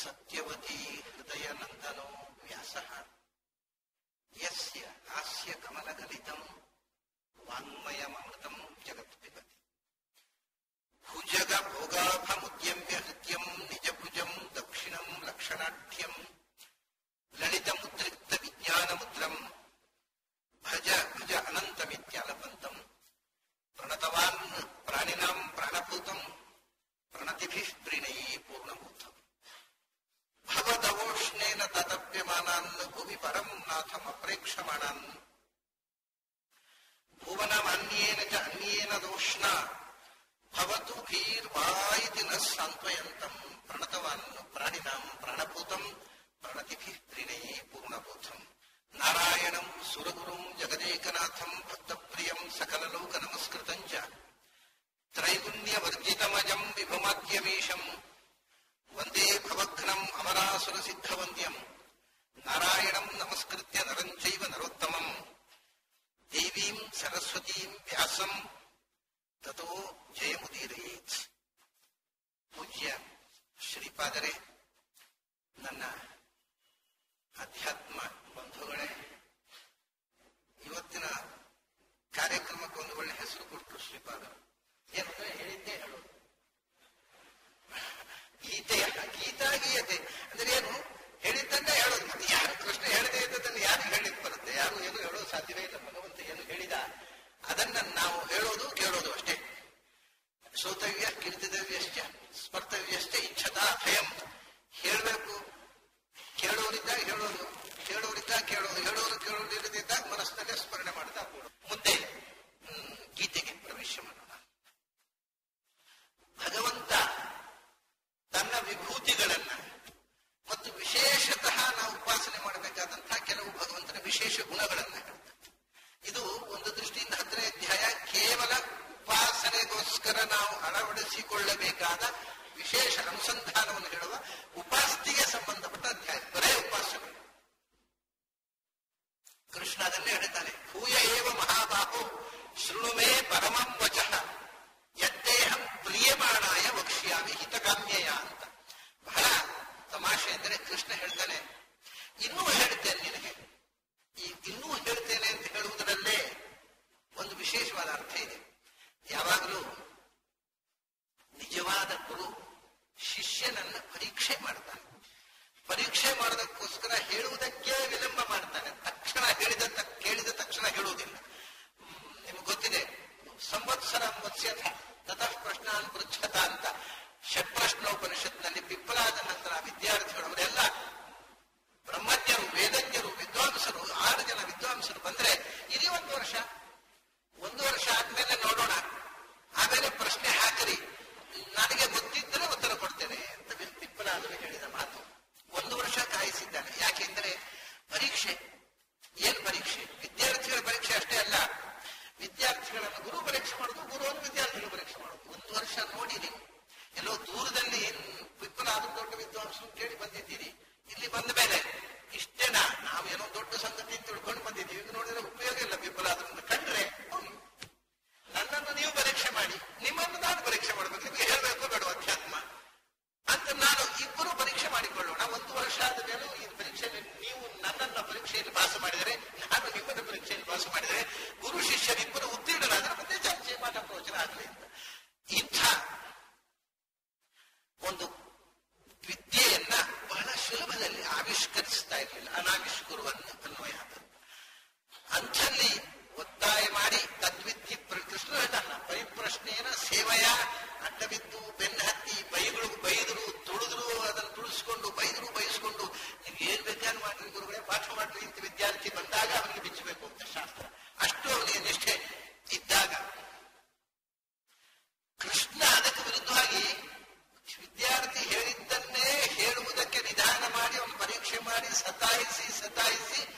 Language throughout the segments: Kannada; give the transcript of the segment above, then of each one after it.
ಸತ್ಯವತಿ ಹೃದಯ ನಂದನೋ ವ್ಯಾಸ ಯಸ್ಯ ಹಾಸ್ಯ ಕಮಲಕಲಿತಂ ವಾಂಗ್ಮಯಮೃತಂ ಜಗತ್ ಪಿಬತಿ ಭುಜಗ ಭೋಗಾಭಮುದ್ಯಮ್ಯ ಹೃತ್ಯಂ ನಿಜಭುಜಂ ದಕ್ಷಿಣಂ ಲಕ್ಷಣಾಢ್ಯಂ ಲಲಿತಮುದ್ರಿಕ್ತ ವಿಜ್ಞಾನಮುದ್ರಂ ಭಜ ಭಜ ಅನಂತಮಿತ್ಯಾಲಪಂತಂ ಪ್ರಣತವಾನ್ ಪ್ರಾಣಿನಾಂ ಪ್ರಾಣಭೂತಂ ಪ್ರಣತಿಭಿಃ ಪ್ರಣಯೀ ಪೂರ್ಣಭೂತಂ ಭವದವೋಷ್ಣೇನ ತತಪ್ಯಮಾನಾನ್ ಭುವಿ ಪರಂ ನಾಥಮಪ್ರೇಕ್ಷಮಾಣಾನ್ ಭುವನಮನ್ಯೇನ ಚ ಅನ್ಯೇನ ದೋಷ್ಣ ಭವತು ಭೀರ್ವಾ ಇತಿ ನ ಸಾಂತ್ವಯಂತಂ ಪ್ರಣತವಾನ್ ಪ್ರಾಣಿನಾಂ ಪ್ರಾಣಭೂತಂ ಪ್ರಣತಿಭಿಃ ಪ್ರಣಯೀ ಪೂರ್ಣಭೂತಂ ನಾರಾಯಣಂ ಸುರಗುರುಂ ಜಗದೇಕನಾಥಂ ಭಕ್ತಪ್ರಿಯಂ ಸಕಲಲೋಕ ನಮಸ್ಕೃತಂ ಚ ತ್ರೈಗುಣ್ಯವರ್ಜಿತಮಜಂ ವಿಭುಮಾದ್ಯಮೀಶಂ ವಂದೇ ಭವಘ್ನಂ ಅಮರಾಸುರಸಿದ್ಧವಂದ್ಯಂ ನಾರಾಯಣಂ ನಮಸ್ಕೃತ್ಯ ನರಂ ಚೈವ ನರೋತ್ತಮಂ ದೇವೀಂ ಸರಸ್ವತೀಂ ವ್ಯಾಸಂ ತಥೋ ಜಯಮುದೀರಯೇತ್ ಪೂಜ್ಯ ಶ್ರೀಪಾದರೇ ನನ್ನ ಅಧ್ಯಾತ್ಮ ಬಂಧುಗಳೇ ಇವತ್ತಿನ ಕಾರ್ಯಕ್ರಮಕ್ಕೆ ಒಂದು ಒಳ್ಳೆ ಹೆಸರು ಕೊಟ್ಟರು ಶ್ರೀಪಾದರು ಏನಂದ್ರೆ ಹೇಳಿದ್ದೇ ಹೇಳೋದು ಗೀತೆ ಗೀತಾ ಗೀಯತೆ ಅಂದ್ರೆ ಏನು ಹೇಳಿದ್ದನ್ನೇ ಹೇಳೋದು ಮತ್ತೆ ಯಾರು ಕೃಷ್ಣ ಹೇಳದೇ ಇದ್ದದನ್ನು ಯಾರು ಹೇಳಿಕ್ ಬರುತ್ತೆ ಯಾರು ಏನು ಹೇಳೋದು ಸಾಧ್ಯವೇ ಇಲ್ಲ ಭಗವಂತ ಏನು ಹೇಳಿದ ಅದನ್ನ ನಾವು ಹೇಳೋದು ಕೇಳೋದು ಅಷ್ಟೇ ಶ್ರೋತವ್ಯ ಕೀರ್ತಿದವ್ಯಶ್ಚ ಸ್ಮರ್ತವ್ಯಶ್ಚ ಇಚ್ಛತಾ ಭಯಂ ಹೇಳಬೇಕು ಕೇಳೋರಿದ್ದಾಗ ಹೇಳೋದು ಕೇಳೋರಿದ್ದಾಗ ಕೇಳೋದು ಹೇಳೋರು ಕೇಳೋರಿಲ್ಲದಿದ್ದಾಗ ಮನಸ್ಸಿನಲ್ಲೇ ಸ್ಮರಣೆ ಮಾಡ್ತಾ ಕೂಡು ಮುಂದೆ ಹ್ಮ್, ಗೀತೆಗೆ ಪ್ರವೇಶ ಮಾಡೋಣ ಭಗವಂತ ತನ್ನ ವಿಭೂತಿಗಳನ್ನ ಮತ್ತು ವಿಶೇಷತಃ ನಾವು ಉಪಾಸನೆ ಮಾಡಬೇಕಾದಂತಹ ಕೆಲವು ಭಗವಂತನ ವಿಶೇಷ ಗುಣಗಳನ್ನ ಹೇಳ್ತಾರೆ ಇದು ಒಂದು ದೃಷ್ಟಿಯಿಂದ ಹತ್ತನೇ ಅಧ್ಯಾಯ ಕೇವಲ ಉಪಾಸನೆಗೋಸ್ಕರ ನಾವು ಅಳವಡಿಸಿಕೊಳ್ಳಬೇಕಾದ ವಿಶೇಷ ಅನುಸಂಧಾನವನ್ನು ಹೇಳುವ ಉಪಾಸ್ತಿಗೆ ಸಂಬಂಧಪಟ್ಟ ಅಧ್ಯಾಯ ಬರೇ ಉಪಾಸನೆ ಕೃಷ್ಣ ಅದನ್ನೇ ಹೇಳ್ತಾನೆ ಭೂಯ ಏವ ಮಹಾಬಾಹು ಶೃಣುಮೇ ಪರಮಂ ವಚಃ ಯದ್ದೇಹಂ ಪ್ರಿಯಮಾಣಾಯ ವಕ್ಷ್ಯಾಮಿ ಹಿತಕಾಮ್ಯಯ ಅಂತ ಬಹಳ ತಮಾಷೆ ಅಂದರೆ ಕೃಷ್ಣ ಹೇಳ್ತಾನೆ ಇನ್ನೂ ಹೇಳ್ತೇನೆ ನಿನಗೆ ಈ ಇನ್ನೂ ಹೇಳ್ತೇನೆ ಅಂತ ಹೇಳುವುದರಲ್ಲೇ ಒಂದು ವಿಶೇಷವಾದ ಅರ್ಥ ಇದೆ ಯಾವಾಗಲೂ ನಿಜವಾದ ಗುರು ಶಿಷ್ಯನನ್ನ ಪರೀಕ್ಷೆ ಮಾಡ್ತಾನೆ ಪರೀಕ್ಷೆ ಮಾಡೋದಕ್ಕೋಸ್ಕರ ಹೇಳುವುದಕ್ಕೆ ವಿಳಂಬ ಮಾಡ್ತಾನೆ ತಕ್ಷಣ ಹೇಳಿದ ತ- ಕೇಳಿದ ತಕ್ಷಣ ಹೇಳುವುದಿಲ್ಲ ಹ್ಮ್, ನಿಮ್ಗೆ ಗೊತ್ತಿದೆ ಸಂವತ್ಸರ ಮತ್ಸ್ಯಥ ತತಃ ಪ್ರಶ್ನಾನ್ ಪೃಚ್ಛತ ಅಂತ ಷಟ್ಪ್ರಶ್ನೋಪನಿಷತ್ನಲ್ಲಿ ಪಿಪ್ಪಲಾದ ನಂತರ ವಿದ್ಯಾರ್ಥಿಗಳು ಅವರೆಲ್ಲ ಬ್ರಹ್ಮಜ್ಞರು ವೇದಜ್ಞರು ವಿದ್ವಾಂಸರು ಆರು ಜನ ವಿದ್ವಾಂಸರು ಬಂದ್ರೆ ಇಡೀ ಒಂದು ವರ್ಷ ಒಂದು ವರ್ಷ ಆದ್ಮೇಲೆ ನೋಡೋಣ ಆಮೇಲೆ ಪ್ರಶ್ನೆ ಹಾಕರಿ ನನಗೆ ಗೊತ್ತಿದ್ದರೆ ಉತ್ತರ ಕೊಡ್ತೇನೆ ಅಂತ ಪಿಪ್ಪಲಾದರು ಹೇಳಿದ ಮಾತು ಒಂದು ವರ್ಷ ಕಾಯಿಸಿದ್ದಾನೆ ಯಾಕೆಂದ್ರೆ ಪರೀಕ್ಷೆ ಏನ್ ಪರೀಕ್ಷೆ ವಿದ್ಯಾರ್ಥಿಗಳ ಪರೀಕ್ಷೆ ಅಷ್ಟೇ ಅಲ್ಲ ವಿದ್ಯಾರ್ಥಿಗಳನ್ನು ಗುರು ಪರೀಕ್ಷೆ ಮಾಡೋದು ಗುರುವನ್ನು ವಿದ್ಯಾರ್ಥಿಗಳು ಪರೀಕ್ಷೆ ಮಾಡೋದು ಒಂದು ವರ್ಷ ನೋಡಿರಿ ಎಲ್ಲೋ ದೂರದಲ್ಲಿ ವಿಪ್ಪಲಾದ್ರು ದೊಡ್ಡ ವಿದ್ವಾಂಸರು ಕೇಳಿ ಬಂದಿದ್ದೀರಿ ಇಲ್ಲಿ ಬಂದ ಮೇಲೆ ಇಷ್ಟೇನಾ ನಾವೇನೋ ದೊಡ್ಡ ಸಂಗತಿ ಅಂತ ತಿಳ್ಕೊಂಡು ಬಂದಿದ್ದೀವಿ ಈಗ ನೋಡಿದ್ರೆ ಉಪಯೋಗ ಇಲ್ಲ ವಿಪ್ಪಲಾದ್ರಿಂದ ಕಂಡ್ರೆ ಹ್ಮ್. ನನ್ನನ್ನು ನೀವು ಪರೀಕ್ಷೆ ಮಾಡಿ ನಿಮ್ಮನ್ನು ನಾನು ಪರೀಕ್ಷೆ ಮಾಡಬೇಕು ನಿಮಗೆ ಹೇಳಬೇಕು ಬೇಡ ಅಧ್ಯಾತ್ಮ ಅಂತ ನಾನು ಇಬ್ಬರು ಪರೀಕ್ಷೆ ಮಾಡಿಕೊಳ್ಳೋಣ ಒಂದು ವರ್ಷ ಆದ ಮೇಲೆ ಈ ಪರೀಕ್ಷೆಯಲ್ಲಿ ನೀವು ನನ್ನನ್ನ ಪರೀಕ್ಷೆಯಲ್ಲಿ ಪಾಸ್ ಮಾಡಿದರೆ ನಾನು ನಿಮ್ಮನ್ನ ಪರೀಕ್ಷೆಯಲ್ಲಿ ಪಾಸ್ ಮಾಡಿದರೆ ಗುರು ಶಿಷ್ಯರಿಬ್ಬರು ಉತ್ತೀರ್ಣರಾದರೆ ಮತ್ತೆ ಚರ್ಚೆ ಮಾಟ ಪ್ರವಚನ ಆಗಲಿ ಅಂತ ಇಂಥ ಒಂದು ವಿದ್ಯೆಯನ್ನ ಬಹಳ ಸುಲಭದಲ್ಲಿ ಆವಿಷ್ಕರಿಸ್ತಾ ಇರಲಿಲ್ಲ ಅನಾವಿಷ್ಕುರುವನ್ನು ಅನ್ವಯ ಆದದ್ದು. ಅಂಥಲ್ಲಿ ಒತ್ತಾಯ ಮಾಡಿ ತದ್ವಿದ್ಯೆ ಪ್ರ- ಕೃಷ್ಣ ಹೇಳ್ತಾನ ಪರಿಪ್ರಶ್ನೆಯನ್ನ ಸೇವೆಯ ಅಡ್ಡಬಿದ್ದು ಬೆನ್ನ ಹತ್ತಿ ಬೈಗಳು ಬೈದರು ತುಳಿದ್ರು ಅದನ್ನು ತುಳಿಸ್ಕೊಂಡು ಬೈದರು ಬೈಸ್ಕೊಂಡು ನೀವು ಏನ್ ಬೇಕಾದ್ರೆ ಮಾಡ್ರಿ ಗುರುಗಳೇ ಪಾಠ ಮಾಡ್ರಿ ಅಂತ ವಿದ್ಯಾರ್ಥಿ ಬಂದಾಗ ಅವನಿಗೆ ಬಿಚ್ಚಬೇಕು ಅಂತ ಶಾಸ್ತ್ರ ಅಷ್ಟು ಅವನಿಗೆ ನಿಷ್ಠೆ ಇದ್ದಾಗ ಕೃಷ್ಣ ಅದಕ್ಕೆ ವಿರುದ್ಧವಾಗಿ ವಿದ್ಯಾರ್ಥಿ ಹೇಳಿದ್ದನ್ನೇ ಹೇಳುವುದಕ್ಕೆ ನಿಧಾನ ಮಾಡಿ ಅವನು ಪರೀಕ್ಷೆ ಮಾಡಿ ಸತಾಯಿಸಿ ಸತಾಯಿಸಿ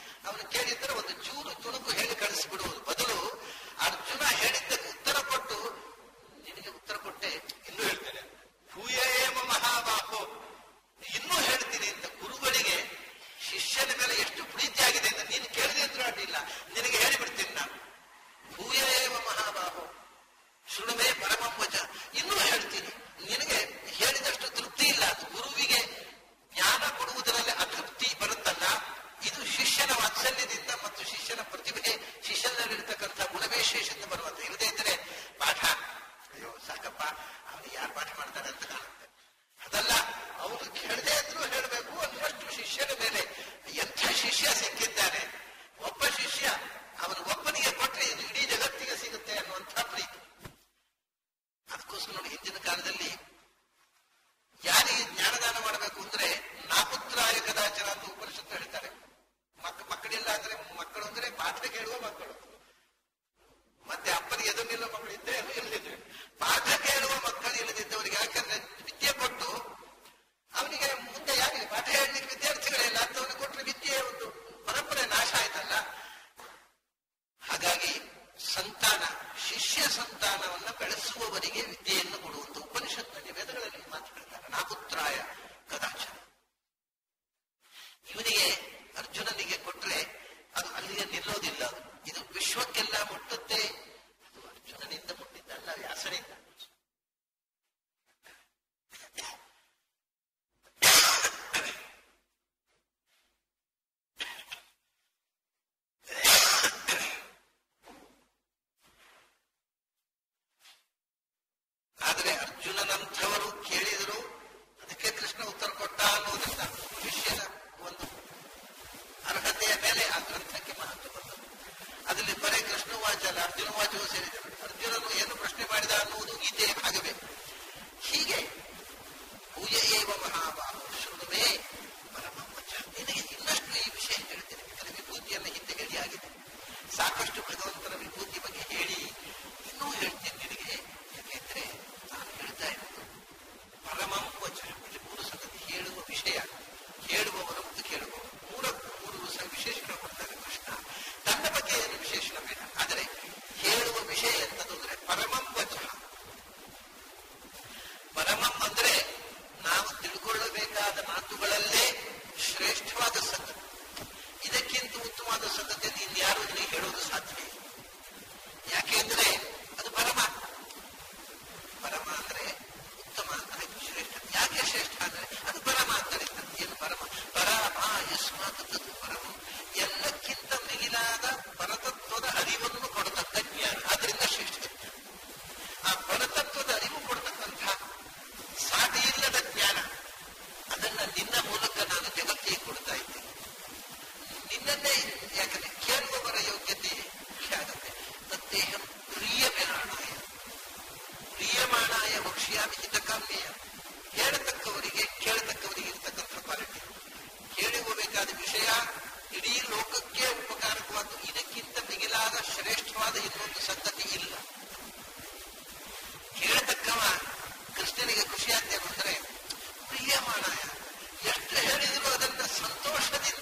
ಹೇಳದೇ ಇದ್ರು ಹೇಳಬೇಕು ಅನ್ನುವಷ್ಟು ಶಿಷ್ಯನ ಮೇಲೆ ಎಂಥ ಶಿಷ್ಯ ಸಿಕ್ಕಿದ್ದಾನೆ ಒಬ್ಬ ಶಿಷ್ಯ ಅವನು ಒಬ್ಬನಿಗೆ ಕೊಟ್ಟರೆ ಇದು ಇಡೀ ಜಗತ್ತಿಗೆ ಸಿಗುತ್ತೆ ಅನ್ನುವಂಥ ಪ್ರೀತಿ ಅದಕ್ಕೋಸ್ಕರ ನೋಡಿ ಹಿಂದಿನ ಕಾಲದಲ್ಲಿ ಯಾರಿಗೆ ಜ್ಞಾನದಾನ ಮಾಡಬೇಕು ಅಂದ್ರೆ ನಾಪುತ್ರಾಯ ಕದಾಚರ ಅಂತ ಉಪನಿಷತ್ತು ಹೇಳ್ತಾರೆ ಮಕ್ ಮಕ್ಕಳಿಲ್ಲ ಅಂದ್ರೆ ಮಕ್ಕಳು ಅಂದ್ರೆ ಪಾಠ ಕೇಳುವ ಮಕ್ಕಳು ಮತ್ತೆ ಅಪ್ಪನಿಗೆ ಎದುರಿಲ್ಲ ಮಕ್ಕಳು ಇದ್ದೇ ಇಲ್ಲದಿದ್ರೆ ಪಾಠ ಕೇಳುವ ಮಕ್ಕಳು ಇಲ್ಲದಿದ್ದವರಿಗೆ ಯಾಕಂದ್ರೆ ವಿದ್ಯೆ ಕೊಟ್ಟು ಅವನಿಗೆ ಮುಂದೆ ಯಾರಿಗೆ ಪಾಠ ಹೇಳಲಿಕ್ಕೆ ವಿದ್ಯಾರ್ಥಿಗಳೇ ಇಲ್ಲ ಅಂತವನಿಗೆ ಕೊಟ್ಟರೆ ವಿದ್ಯೆಯ ಒಂದು ಪರಂಪರೆ ನಾಶ ಆಯ್ತಲ್ಲ ಹಾಗಾಗಿ ಸಂತಾನ ಶಿಷ್ಯ ಸಂತಾನವನ್ನ ಬೆಳೆಸುವವರಿಗೆ ವಿದ್ಯೆಯನ್ನು ಕೊಡುವಂತ ಉಪನಿಷತ್ತಿನ ವೇದಗಳಲ್ಲಿ ಮಾತು ಹೇಳ್ತಾರೆ ನಾಪುತ್ರಾಯ ಕದಾಚನ ಇವನಿಗೆ ಅರ್ಜುನನಿಗೆ ಕೊಟ್ರೆ ಅದು ಅಲ್ಲಿಗೆ ನಿಲ್ಲೋದಿಲ್ಲ ಅದು. ಇದು ವಿಶ್ವಕ್ಕೆಲ್ಲ ಮುಟ್ಟುತ್ತೆ ಅದು ಅರ್ಜುನನಿಂದ ಮುಟ್ಟಿದ್ದಲ್ಲ ವ್ಯಾಸನಿಂದ ಆದ್ರೆ ಅರ್ಜುನನಂಥವರು ಕೇಳಿದರು ಅದಕ್ಕೆ ಕೃಷ್ಣ ಉತ್ತರ ಕೊಟ್ಟ ಅನ್ನೋದ್ರಿಂದ ಶಿಷ್ಯನ ಒಂದು ಅರ್ಹತೆಯ ಮೇಲೆ ಆ ಗ್ರಂಥಕ್ಕೆ ಮಹತ್ವ ಬಂದದ್ದು ಅದರಲ್ಲಿ ಬರೇ ಕೃಷ್ಣ ವಾಚ ಅಲ್ಲ ಅರ್ಜುನ ವಾಚವೂ ಸೇರಿದೆ ಅರ್ಜುನನು ಏನು ಪ್ರಶ್ನೆ ಮಾಡಿದ ಅನ್ನುವುದು ಗೀತೆಯ ಭಾಗವೇ ಹೀಗೆ ಪೂಜ ಏವ ಮಹಾಬಾಹು ಶೃಣುವೇ ಪರಮವಚ ನಿನಗೆ ಇನ್ನಷ್ಟು ಈ ವಿಷಯ ಹೇಳ್ತೇನೆ ಇದರ ವಿಭೂತಿಯನ್ನು ಹಿಂದೆ ಹೇಳಿ ಆಗಿದೆ ಸಾಕಷ್ಟು ಭಗವಂತನ ವಿಭೂತಿ ಬಗ್ಗೆ ಹೇಳಿ ಇನ್ನೂ ಹೇಳ್ತೀನಿ ನಿನಗೆ ಯಾಕೆಂದ್ರೆ ನಾನು ಹೇಳ್ತಾ ಇರೋದು ಪರಮಂ ವಚ ಇಲ್ಲಿ ಮೂರು ಸಂಗತಿ ಹೇಳುವ ವಿಷಯ ಹೇಳುವವರು ಮತ್ತು ಕೇಳುವವರು ಮೂರಕ್ಕೂ ಮೂರು ಸ ವಿಶೇಷಣ ಕೊಡ್ತಾರೆ ಕೃಷ್ಣ ತನ್ನ ಬಗ್ಗೆ ಏನು ವಿಶೇಷಣ ಬೇಡ ಆದರೆ ಹೇಳುವ ವಿಷಯ ಎಂತದ್ದು ಅಂದ್ರೆ ಪರಮಂ ವಚ ಪರಮಂ ಅಂದ್ರೆ ನಾವು ತಿಳ್ಕೊಳ್ಳಬೇಕಾದ ಮಾತುಗಳಲ್ಲೇ ಶ್ರೇಷ್ಠವಾದ ಸಂಗತಿ ಇದಕ್ಕಿಂತ ಉತ್ತಮವಾದ ಸಂಗತಿಯನ್ನು ಇನ್ಯಾರು ನಿನಗೆ ಹೇಳುವುದು ಸಾಧ್ಯ ಇಲ್ಲ. ಯಾಕೆಂದ್ರೆ ಅದು ಪರಮ ಪರಮ ಅಂದ್ರೆ ಉತ್ತಮ ಅದಕ್ಕೆ ಶ್ರೇಷ್ಠ ಯಾಕೆ ಶ್ರೇಷ್ಠ ಅಂದ್ರೆ ಅದು ಪರಮ ಆದ್ದರಿಂದ ಏನು ಪರಮ ಪರಮ ಯಸ್ಮಾತ್ ತದು ಪರಮ ಎಲ್ಲಕ್ಕಿಂತ ಮಿಗಿಲಾದ ಪರತತ್ವದ ಅರಿವನ್ನು ಕೊಡತಕ್ಕ ಜ್ಞಾನ ಅದರಿಂದ ಶ್ರೇಷ್ಠ ಆ ಪರತತ್ವದ ಅರಿವು ಕೊಡತಕ್ಕಂಥ ಸಾಟಿ ಇಲ್ಲದ ಜ್ಞಾನ ಅದನ್ನ ನಿನ್ನ ಮೂಲಕ ನಾನು ಜಗತ್ತಿಗೆ ಕೊಡ್ತಾ ಇದ್ದೇನೆ ನಿನ್ನನ್ನೇ ಯಾಕಂದ್ರೆ ಕೇಳುವವರ ಯೋಗ್ಯತೆ ಮುಖ್ಯ ಆಗುತ್ತೆ ತತ್ತೇಹಂ ಪ್ರಿಯಮೆರಾಣಾಯ ಪ್ರಿಯಮಾಣಾಯ ವಕ್ಷ್ಯಾಮಿ ಹಿತಕಾಮ್ಯಯ ಹೇಳತಕ್ಕವರಿಗೆ ಕೇಳತಕ್ಕವರಿಗೆ ಇರತಕ್ಕಂಥ ಕ್ವಾಲಿಟಿ ಕೇಳುವಬೇಕಾದ ವಿಷಯ ಇಡೀ ಲೋಕಕ್ಕೆ ಉಪಕಾರಕವಾದ ಇದಕ್ಕಿಂತ ಮಿಗಿಲಾದ ಶ್ರೇಷ್ಠವಾದ ಇನ್ನೊಂದು ಸಂಗತಿ ಇಲ್ಲ ಕೇಳತಕ್ಕವ ಕೃಷ್ಣನಿಗೆ ಖುಷಿ ಆಗ್ತೇನೆ ಅಂದ್ರೆ ಪ್ರಿಯಮಾಣಾಯ ಎಷ್ಟು ಹೇಳಿದ್ರು ಅದನ್ನ ಸಂತೋಷದಿಂದ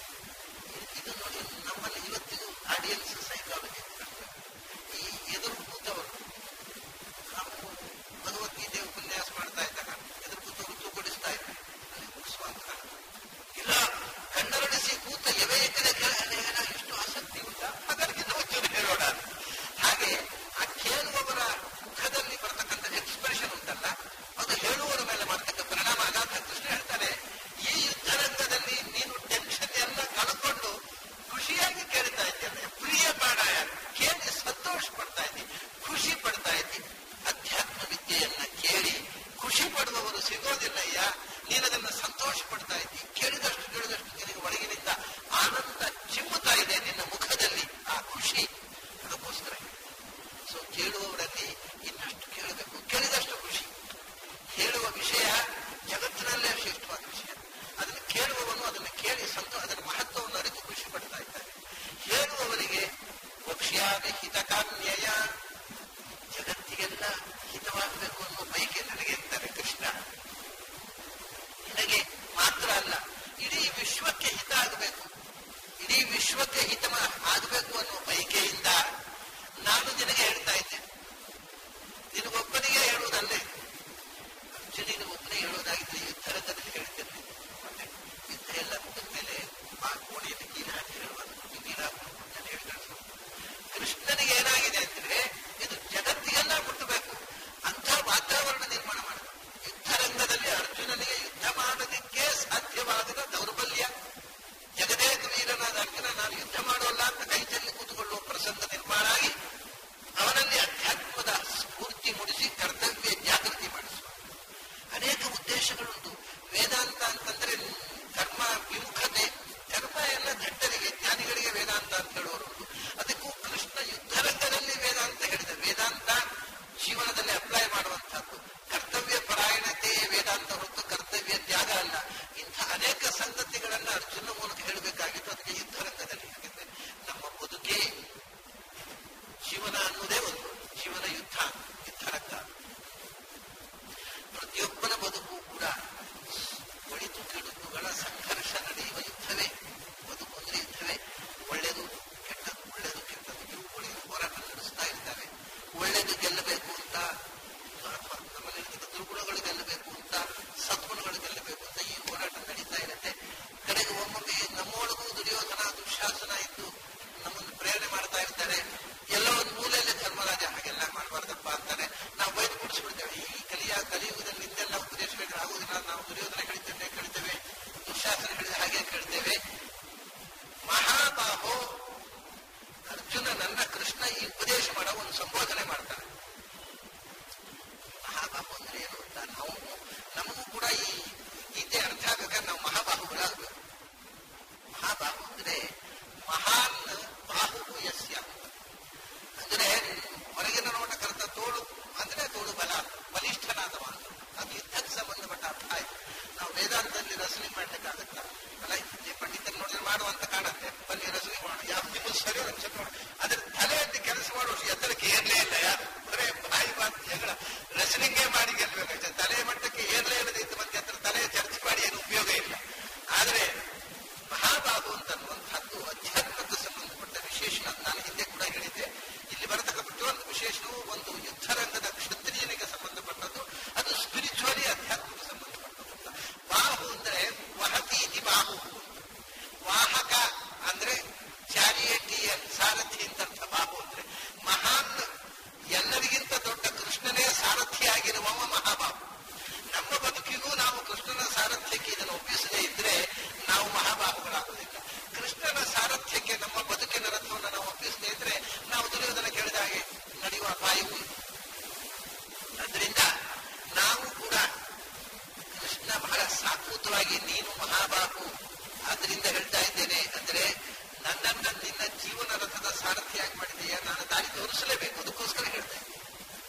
ಇದು ನೋಡಿ ನಮ್ಮಲ್ಲಿ ಇವತ್ತಿಗೂ ಆಡಿಯನ್ಸ್ ಸೈಕಾಲಜಿ ಈ ಎದುರು ಕೂತವರು ನಾವು ಭಗವದ್ಗೀತೆ ಉಪನ್ಯಾಸ ಮಾಡ್ತಾ ಇದ್ದಾಗ ಎದುರು ಕೂತವರು ತೂಕೊಡಿಸ್ತಾ ಇದ್ದಾರೆ ಅಲ್ಲಿ ಮುಗಿಸುವಾಗ ಇಲ್ಲ ಕಣ್ಣರಡಿಸಿ ಕೂತ ಯವೇಕದ ಕೆಳಗಡೆ ಎಷ್ಟು ಆಸಕ್ತಿ ಉಂಟ ಅದಕ್ಕಿಂತ ಹೆಚ್ಚು ಹೇಳೋಣ ಹಾಗೆ ಆ ಕೇಳುವವರ ಮುಖದಲ್ಲಿ ಬರ್ತಕ್ಕಂಥ ಎಕ್ಸ್ಪ್ರೆಷನ್ ಉಂಟಲ್ಲ ಅದು ಹೇಳುವವರ ಮೇಲೆ ಮಾಡ್ತಕ್ಕ ಪರಿಣಾಮ ಅಗಾಧ ಕೃಷ್ಣ ಹೇಳ್ತಾರೆ ಈ ಯುದ್ಧರಂಗದಲ್ಲಿ ನೀನು ಟೆನ್ಷನ್ ಎಲ್ಲ ಕಳ್ಕೊಂಡು ಖುಷಿಯಾಗಿ ಕೇಳ್ತಾ ಇದ್ದೇನೆ ಪ್ರಿಯ ಮಾಡಾಯ ಕೇಳಿ ಸಂತೋಷ ಪಡ್ತಾ ಇದ್ದೀನಿ ಖುಷಿ ಪಡ್ತಾ ಇದ್ದೀನಿ ಅಧ್ಯಾತ್ಮ ವಿದ್ಯೆಯನ್ನ ಕೇಳಿ ಖುಷಿ ಪಡುವವರು ಸಿಗೋದಿಲ್ಲಯ್ಯ ನೀನದನ್ನ ಸಂತೋಷ ಪಡ್ತಾ ಇದ್ದಿ ಕೇಳಿದಷ್ಟು ಕೇಳಿದಷ್ಟು ನಿನಗೆ ಒಳಗಿನಿಂದ ಆನಂದ ಚಿಮ್ಮುತ್ತಾ ಇದೆ ನಿನ್ನ ಮುಖದಲ್ಲಿ ಆ ಖುಷಿ ಅದಕ್ಕೋಸ್ಕರ ಸೊ ಕೇಳುವವರಲ್ಲಿ ಇನ್ನಷ್ಟು ಕೇಳಬೇಕು ಕೇಳಿದಷ್ಟು ಖುಷಿ ಹೇಳುವ ವಿಷಯ ಜಗತ್ತಿನಲ್ಲೇ ಶ್ರೇಷ್ಠವಾದ ವಿಷಯ ಅದನ್ನು ಕೇಳುವವನು ಅದನ್ನು ಕೇಳಿ ಸಂತೋ ಅದರ ಮಹತ್ವವನ್ನು ಅರಿತು ಖುಷಿ ಪಡ್ತಾ ಇದ್ದಾನೆ ಹೇಳುವವರಿಗೆ ವಕ್ಷ್ಯಾದಿ ಹಿತಕಾಮ್ಯಯ ಜಗತ್ತಿಗೆಲ್ಲ ಹಿತವಾಗಬೇಕು ಅನ್ನೋ ಬಯಕೆ ನನಗೆ ಇರ್ತಾರೆ ಕೃಷ್ಣ ನಿನಗೆ ಮಾತ್ರ ಅಲ್ಲ ಇಡೀ ವಿಶ್ವಕ್ಕೆ ಹಿತ ಆಗಬೇಕು ಇಡೀ ವಿಶ್ವಕ್ಕೆ ಹಿತ ಆಗಬೇಕು ಅನ್ನೋ ಬಯಕೆಯಿಂದ ನಾನು ನಿನಗೆ ಹೇಳ್ತಾ ಇದ್ದೇನೆ ನಿನಗೊಬ್ಬನಿಗೆ ಹೇಳುವುದಲ್ಲೇ ಅರ್ಜುನಿಗೆ ಒಬ್ಬನೇ ಹೇಳುವುದಾಗಿದ್ರೆ ಯುದ್ಧರಂಗದಲ್ಲಿ ಹೇಳ್ತೇನೆ ಮತ್ತೆ ಯುದ್ಧ ಎಲ್ಲ ಮುಗಿದ ಮೇಲೆ ಆ ಕೋಣೆಯಲ್ಲಿ ಕೀಲ ಹಾಕಿ ಹೇಳುವಾಗ ಕೀಲ ಹಾಕೊಂಡು ಹೇಳ್ತಾರೆ ಕೃಷ್ಣನಿಗೆ ಏನಾಗಿದೆ ಅಂದ್ರೆ ಇದು ಜಗತ್ತಿಗೆಲ್ಲ ಮುಟ್ಟಬೇಕು ಅಂತ ವಾತಾವರಣ ನಿರ್ಮಾಣ ಮಾಡಬೇಕು ಯುದ್ಧರಂಗದಲ್ಲಿ ಅರ್ಜುನನಿಗೆ ಯುದ್ಧ ಮಾಡೋದಕ್ಕೆ ಸಾಧ್ಯವಾಗದ ದೌರ್ಬಲ್ಯ ಜಗದೇಕ ವೀರನಾದ ಅರ್ಜುನ ನಾನು ಯುದ್ಧ ಮಾಡೋಲ್ಲ ಅಂತ ಕೈ ಚೆಲ್ಲಿ ಕೂತ್ಕೊಳ್ಳುವ ಪ್ರಸಂಗ ನಿರ್ಮಾಣ ಆಗಿ ಅವನಲ್ಲಿ ಅಧ್ಯಾತ್ಮದ ಸ್ಫೂರ್ತಿ ಮೂಡಿಸಿ ಕರ್ತವ್ಯ ಜಾಗೃತಿ ಮಾಡಿಸುವ ಅನೇಕ ಉದ್ದೇಶಗಳುಂಟು ವೇದ ಶಾಸ್ತ್ರ ಹೇಳಿದ ಹಾಗೆ ಕೇಳ್ತೇವೆ ಮಹಾಬಾಹೋ ಅರ್ಜುನ ನನ್ನ ಕೃಷ್ಣ ಈ ಉಪದೇಶ ಮಾಡೋ ಒಂದು ಸಂಬೋಧನೆ ಮಾಡ್ತಾನೆ ಮಹಾಬಾಹು ಅಂದ್ರೆ ಏನು ಅಂತ ನಾವು ನಮಗೂ ಕೂಡ ಈ ಗೀತೆ ಅರ್ಥ ಆಗ್ಬೇಕಾದ್ರೆ ನಾವು ಮಹಾಬಾಹುಗಳಾಗಬೇಕು ಮಹಾಬಾಹು ಅಂದ್ರೆ ಮಹಾನ್ ಬಾಹು ಯಸ್ಯ ಅಂದ್ರೆ ಹೊರಗಿನ ನೋಟ ಕರೆದ ತೋಳು ಅಂದ್ರೆ ತೋಳು ಬಲ ಬಲಿಷ್ಠನಾದವ ಅಂತ ಅದು ಯುದ್ಧಕ್ಕೆ ಸಂಬಂಧಪಟ್ಟ ಅರ್ಥ ಆಯ್ತು ನಾವು ವೇದಾಂತದಲ್ಲಿ ರಚನೆ ಮಾಡ್ಲಿಕ್ಕಾಗತ್ತ ಅಲ್ಲ ಈ ಪಂಡಿತರು ನೋಡಿದ್ರೆ ಮಾಡುವಂತ ಕಾಣುತ್ತೆ ಬನ್ನಿ ರಚನೆ ಮಾಡೋಣ ಯಾವ ನಿಮ್ಮ ಸರಿ ರಕ್ಷಣೆ ಮಾಡೋಣ ಅದ್ರ ತಲೆಯಲ್ಲಿ ಕೆಲಸ ಮಾಡುವಷ್ಟು ಎತ್ತರಕ್ಕೆ ಏರ್ಲೇ ಇಲ್ಲ ಯಾರು ಬರೇ ಬಾಯಿ ಮಾತು ಜಗಳ ರಚನೆಗೆ ಮಾಡಿ ಗೆಲ್ಬೇಕಾಗ್ತದೆ ತಲೆ ಮಟ್ಟಕ್ಕೆ ಏರ್ಲೇ ಇಲ್ಲದೆ ಇದ್ದು ಮತ್ತೆ ಹತ್ರ ತಲೆ ಚರ್ಚೆ ಮಾಡಿ ಏನು ಉಪಯೋಗ ಇಲ್ಲ ಆದ್ರೆ ಮಹಾಬಾಹು ಅಂತ ಅನ್ನುವಂಥದ್ದು ಅಧ್ಯಾತ್ಮಕ್ಕೆ ಸಂಬಂಧಪಟ್ಟ ವಿಶೇಷಣ ನಾನು ಹಿಂದೆ ಕೂಡ ಹೇಳಿದ್ದೆ ಇಲ್ಲಿ ಬರತಕ್ಕ ಪ್ರತಿಯೊಂದು ವಿಶೇಷಣವು ಒಂದು ಯುದ್ಧರಂಗದ ಕ್ಷತ್ರಿಯನಿಗೆ ಸಂಬಂಧಪಟ್ಟದ್ದು ಅದು ಸ್ಪಿರಿಚುವಲಿ ಅಧ್ಯಾತ್ಮಕ್ಕೆ ಸಂಬಂಧಪಟ್ಟದ್ದು ಬಾಹು ಅಂದ್ರೆ ವಹತೀತಿ ಬಾಹು ವಾಹಕ ಅಂದ್ರೆ ಚಾರಿಯಟಿಯನ್ ಸಾರಥಿ ಅಂತ ಅರ್ಥ ಬಾಹು ಅಂದ್ರೆ ಮಹಾನ್ ಎಲ್ಲರಿಗಿಂತ ದೊಡ್ಡ ಕೃಷ್ಣನೇ ಸಾರಥಿಯಾಗಿರುವವ ಮಹಾಬಾಹು ನಮ್ಮ ಬದುಕಿಗೂ ನಾವು ಕೃಷ್ಣನ ಸಾರಥ್ಯಕ್ಕೆ ಇದನ್ನು ಒಪ್ಪಿಸದೇ ಇದ್ರೆ ನಾವು ಮಹಾಬಾಹುಗಳಾಗುವುದಿಲ್ಲ ಕೃಷ್ಣನ ಸಾರಥ್ಯಕ್ಕೆ ನಮ್ಮ ಬದುಕಿನ ರಥವನ್ನು ನಾವು ಒಪ್ಪಿಸದೇ ಇದ್ರೆ ನಾವು ದುರ್ಯೋಧನ ಕೇಳಿದ ಹಾಗೆ ನಡೆಯುವ ಅಪಾಯವೂ ಇದೆ ಅದರಿಂದ ನಾವು ಕೂಡ ಕೃಷ್ಣ ಬಹಳ ಸಾಕೂತವಾಗಿ ನೀನು ಮಹಾಬಾಹು ಆದ್ರಿಂದ ಹೇಳ್ತಾ ಇದ್ದೇನೆ ಅಂದ್ರೆ ನನ್ನನ್ನ ನಿನ್ನ ಜೀವನ ರಥದ ಸಾರಥಿಯಾಗಿ ಮಾಡಿದೆಯ ನಾನು ದಾರಿ ತೋರಿಸಲೇಬೇಕು ಅದಕ್ಕೋಸ್ಕರ ಹೇಳ್ತಾ ಇದ್ದೇನೆ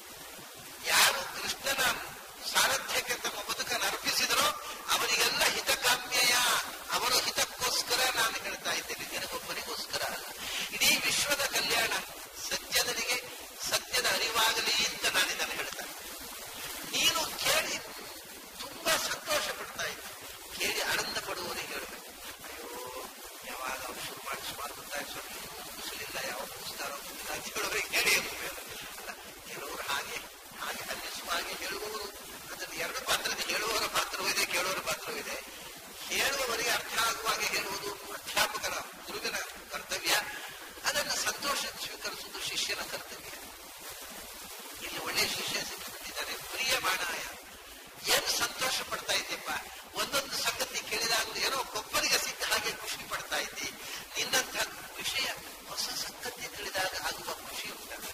ಯಾರು ಕೃಷ್ಣನ ಸಾರಥ್ಯಕ್ಕೆ ತಮ್ಮ ಬದುಕನ್ನು ಅರ್ಪಿಸಿದರೋ ಅವರಿಗೆಲ್ಲ ಹಿತಕಾಮ್ಯಯ ಅವರ ಹಿತಕ್ಕೋಸ್ಕರ ನಾನು ಹೇಳ್ತಾ ಇದ್ದೇನೆ ನಿನಗೊಬ್ಬರಿಗೋಸ್ಕರ ಅಲ್ಲ ಇಡೀ ವಿಶ್ವದ ಕಲ್ಯಾಣ ಸಜ್ಜನರಿಗೆ ಸತ್ಯದ ಅರಿವಾಗಲಿ ಅಂತ ನಾನು ಇದನ್ನು ಹೇಳ್ತಾ ಇದ್ದೇನೆ ನೀನು ಕೇಳಿ ತುಂಬಾ ಸಂತೋಷ ಪಡ್ತಾ ಇದ್ದೆ ಕೇಳಿ ಆನಂದ ಪಡುವವರಿಗೆ ಹೇಳಬೇಕು ಅಯ್ಯೋ ಯಾವಾಗ ಅವ್ರು ಶುರು ಮಾಡಿ ಸುಮಾರು ಗೊತ್ತಾಯ್ತು ಮುಗಿಸಲಿಲ್ಲ ಯಾವ ಮುಗಿಸ್ತಾರೋ ಗೊತ್ತಿಲ್ಲ ಅಂತ ಹೇಳೋರಿಗೆ ಕೇಳಿ ಅಲ್ಲ ಕೆಲವರು ಹಾಗೆ ಹಾಗೆ ಅನ್ನಿಸುವ ಹಾಗೆ ಹೇಳುವವರು ಅದರಲ್ಲಿ ಎರಡು ಪಾತ್ರದ ಹೇಳುವವರ ಪಾತ್ರವೂ ಇದೆ ಕೇಳುವವರ ಪಾತ್ರವೂ ಇದೆ ಹೇಳುವವರಿಗೆ ಅರ್ಥ ಆಗುವ ಹಾಗೆ ಹೇಳುವುದು ಅಧ್ಯಾಪಕರ ಗುರುವಿನ ಕರ್ತವ್ಯ ಅದನ್ನು ಸಂತೋಷ ಸ್ವೀಕರಿಸುವುದು ಶಿಷ್ಯನ ಕರ್ತವ್ಯ ಇಲ್ಲಿ ಒಳ್ಳೆಯ ಶಿಷ್ಯ ಸಿಕ್ಕಿಬಿಟ್ಟಿದ್ದಾನೆ ಪ್ರಿಯ ಬಾಣಾಯ ಏನು ಸಂತೋಷ ಪಡ್ತಾ ಇದ್ದೀಪ್ಪ ಒಂದೊಂದು ಸಂಗತಿ ಕೇಳಿದಾಗ ಏನೋ ಕೊಬ್ಬರಿಗೆ ಸಿಕ್ಕ ಹಾಗೆ ಖುಷಿ ಪಡ್ತಾ ಇದ್ದಿ ನಿನ್ನಂಥ ವಿಷಯ ಹೊಸ ಸಂಗತಿ ತಿಳಿದಾಗ ಆಗುವ ಖುಷಿ ಉಂಟಾಗ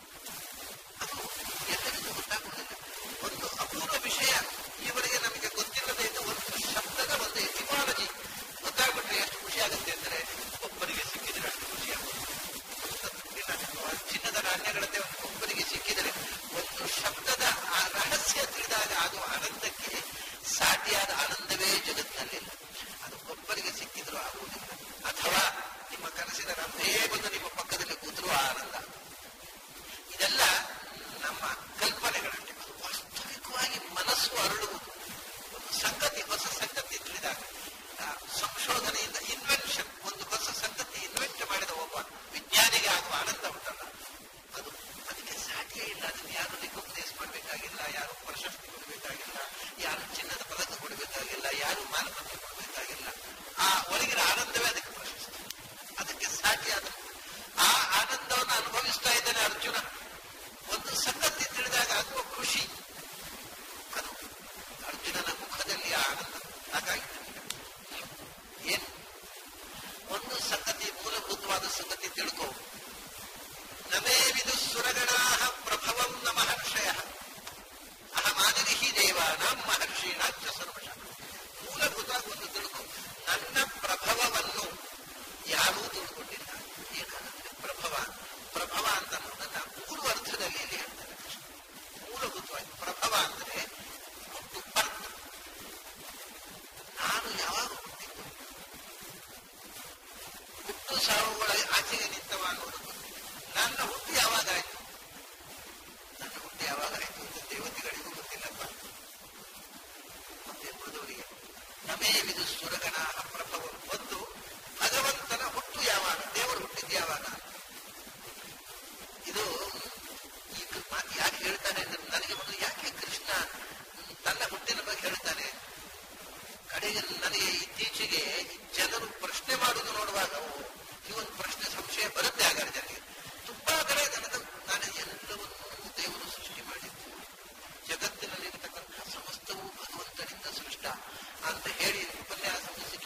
ಅದು ಎಲ್ಲರಿಗೂ ಗೊತ್ತಾಗುವುದಿಲ್ಲ ಒಂದು ಅಪೂರ್ವ ವಿಷಯ ಈವರೆಗೆ ನಮಗೆ ಗೊತ್ತಿಲ್ಲದೆ ಇದ್ದ ಒಂದು ಶಬ್ದದ ಒಂದು ಎಟಿಮಾಲಜಿ ಗೊತ್ತಾಗ್ಬಿಟ್ರೆ ಎಷ್ಟು ಖುಷಿ ಆಗುತ್ತೆ ಅಂದ್ರೆ ಒಬ್ಬರಿಗೆ ಸಿಕ್ಕಿದ್ರೆ ಅಷ್ಟು ಖುಷಿ ಆಗುತ್ತೆ ಚಿನ್ನದ ನಾಣ್ಯಗಳಂತೆ ಒಬ್ಬರಿಗೆ ಸಿಕ್ಕಿದರೆ ಒಂದು ಶಬ್ದದ ಆ ರಹಸ್ಯ ತಿಳಿದಾಗ ಆಗುವ ಆನಂದಕ್ಕೆ ಸಾಟಿಯಾದ ಆನಂದವೇ ಜಗತ್ತಿನಲ್ಲಿಲ್ಲ ಅದು ಒಬ್ಬರಿಗೆ ಸಿಕ್ಕಿದ್ರು ಆಗುವುದಿಲ್ಲ ಅಥವಾ ನಿಮ್ಮ ಕನಸಿನ ರಂಭೇ ಬಂದು ನಿಮ್ಮ ಪಕ್ಕದಲ್ಲಿ ಕೂತರೂ ಆನಂದ ಇದೆಲ್ಲ ನಮ್ಮ ಕಲ್ಪನೆಗಳಂತೆ ಅದು ವಾಸ್ತವಿಕವಾಗಿ ಮನಸ್ಸು ಅರಳುವುದು ಒಂದು ಸಂಗತಿ ಹೊಸ ಸಂಗತಿ ತಿಳಿದಾಗ ಆ ಸಂಶೋಧನೆಯಿಂದ ಇನ್ವೆನ್ಷನ್ ಒಂದು ಹೊಸ ಸಂಗತಿ ಇನ್ವೆಂಟ್ ಮಾಡಿದ ಒಬ್ಬ ವಿಜ್ಞಾನಿಗೆ ಆಗುವ ಆನಂದ ಉಂಟಲ್ಲ ಅದು ಅದಕ್ಕೆ ಸಾಧ್ಯ ಇಲ್ಲ ಅದನ್ನು ಯಾರು ರಿಕಗ್ನೈಸ್ ಮಾಡಬೇಕಾಗಿಲ್ಲ ಯಾರು ಪ್ರಶಸ್ತಿ ಕೊಡಬೇಕಾಗಿಲ್ಲ ಯಾರು ಚಿನ್ನದ ಪದಕ ಕೊಡಬೇಕಾಗಿಲ್ಲ ಯಾರು ಮಾನಪತ್ರ ಕೊಡಬೇಕಾಗಿಲ್ಲ ಆ ಒಳಗಿನ ಆನಂದವೇ ಅದಕ್ಕೆ ಪ್ರಶಸ್ತಿ ಅದಕ್ಕೆ ಸಾಧ್ಯ ಅದು ಆ ಆನಂದವನ್ನು ಅನುಭವಿಸ್ತಾ ಇದ್ದಾನೆ ಅರ್ಜುನ ಒಂದು ಸಂಗತಿ ತಿಳಿದಾಗ ಆಗುವ ಖುಷಿ ಅದು ಅರ್ಜುನನ ಮುಖದಲ್ಲಿ ಆ ಆನಂದ ಹಾಗಾಗಿ ಏನು ಒಂದು ಸಂಗತಿ ಮೂಲಭೂತವಾದ ಸಂಗತಿ ತಿಳ್ಕೋ ನಮೇ ವಿದು ಸುರಗಣಾ ಪ್ರಭವಂ ನ ಮಹರ್ಷಯ ಅಹಮಾದಿರಿಹಿ ದೇವಾನಾಂ ಮಹರ್ಷೀಣಾಚ ಸರ್ವಶ ಮೂಲಭೂತವಾಗಿ ಒಂದು ತಿಳ್ಕೊ ನನ್ನ ಪ್ರಭವವನ್ನು ಯಾರೂ ತಿಳ್ಕೊಂಡಿಲ್ಲ ಏನಂದ್ರೆ ಪ್ರಭವ ಪ್ರಭವ ಅಂತ ಅನ್ನೋದನ್ನ ಮೂರು ಅರ್ಥದಲ್ಲಿ ಇಲ್ಲಿ ಹೇಳ್ತಾರೆ ಕೃಷ್ಣ ಮೂಲಭೂತವಾಗಿ ಪ್ರಭವ ಅಂದ್ರೆ ಹುಟ್ಟು ಬರ್ತ್ ನಾನು ಯಾವಾಗ ಹುಟ್ಟಿದ್ದು ಹುಟ್ಟು ಸಾವುಗಳ ಆಚೆಗೆ ನಿಂತವ ಅನ್ನೋದು ಗೊತ್ತಿಲ್ಲ ನನ್ನ ಹುಟ್ಟು ಯಾವಾಗ ಆಯ್ತು ನನ್ನ ಹುಟ್ಟು ಯಾವಾಗ ಆಯ್ತು ಅಂತ ದೇವತೆಗಳಿಗೂ ಗೊತ್ತಿಲ್ಲಪ್ಪ ಮತ್ತೆ ಉಳಿದವರಿಗೆ ನಮೇವಿದು ಸುರಗಣ ಪ್ರಭವ ಒಂದು ಭಗವಂತನ ಹುಟ್ಟು ಯಾವಾಗ ದೇವರು ಹುಟ್ಟಿದ್ದು ಯಾವಾಗ ಇದು ಈ ಮಾತು ಯಾಕೆ ಹೇಳ್ತಾನೆ ಅಂದ್ರೆ ನನಗೆ ಒಂದು ಯಾಕೆ ಕೃಷ್ಣ ತನ್ನ ಹುಟ್ಟಿನ ಬಗ್ಗೆ ಹೇಳ್ತಾನೆ ಕಡೆಗೆ ನನಗೆ ಇತ್ತೀಚೆಗೆ ಜನರು ಪ್ರಶ್ನೆ ಮಾಡುವುದು ನೋಡುವಾಗ ಓ, ಈ ಒಂದು ಪ್ರಶ್ನೆ ಸಂಶಯ ಬರುತ್ತೆ ಹಾಗಾದ್ರೆ ಜನರಿಗೆ ತುಂಬಾ ಕಡೆ ನನಗೆ ನಾನು ಎಲ್ಲವನ್ನೂ ದೇವರು ಸೃಷ್ಟಿ ಮಾಡಿದ್ದು ಜಗತ್ತಿನಲ್ಲಿರತಕ್ಕಂತಹ ಸಮಸ್ತವೂ ಭಗವಂತನಿಂದ ಸೃಷ್ಟ ಅಂತ ಹೇಳಿ ಉಪನ್ಯಾಸ ಮುಗಿಸಿ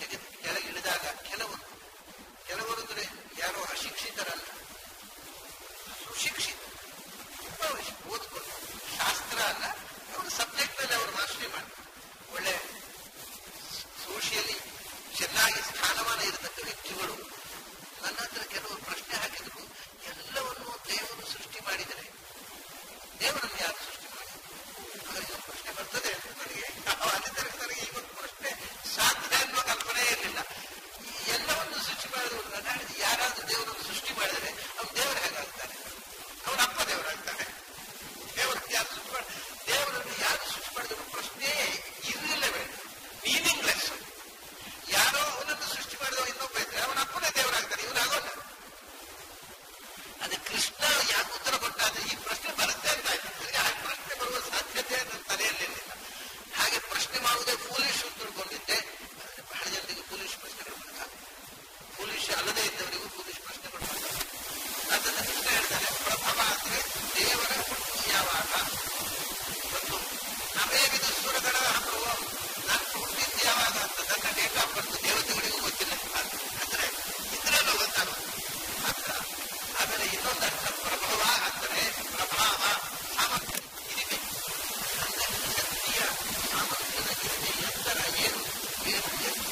ನನಗೆ ಎತ್ತರ ಏನು ಏನು ಏನು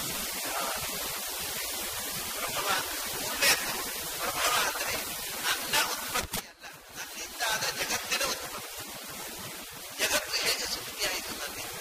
ಪ್ರಭವ ಮೂರನೇದ್ದು ಪ್ರಭವ ಅಂದರೆ ನನ್ನ ಉತ್ಪತ್ತಿ ಅಲ್ಲ ನನ್ನಿಂದಾದ ಜಗತ್ತಿನ ಉತ್ಪತ್ತಿ ಜಗತ್ತು ಹೇಗೆ ಸೃಷ್ಟಿಯಾಯಿತು ನನ್ನಿಂದ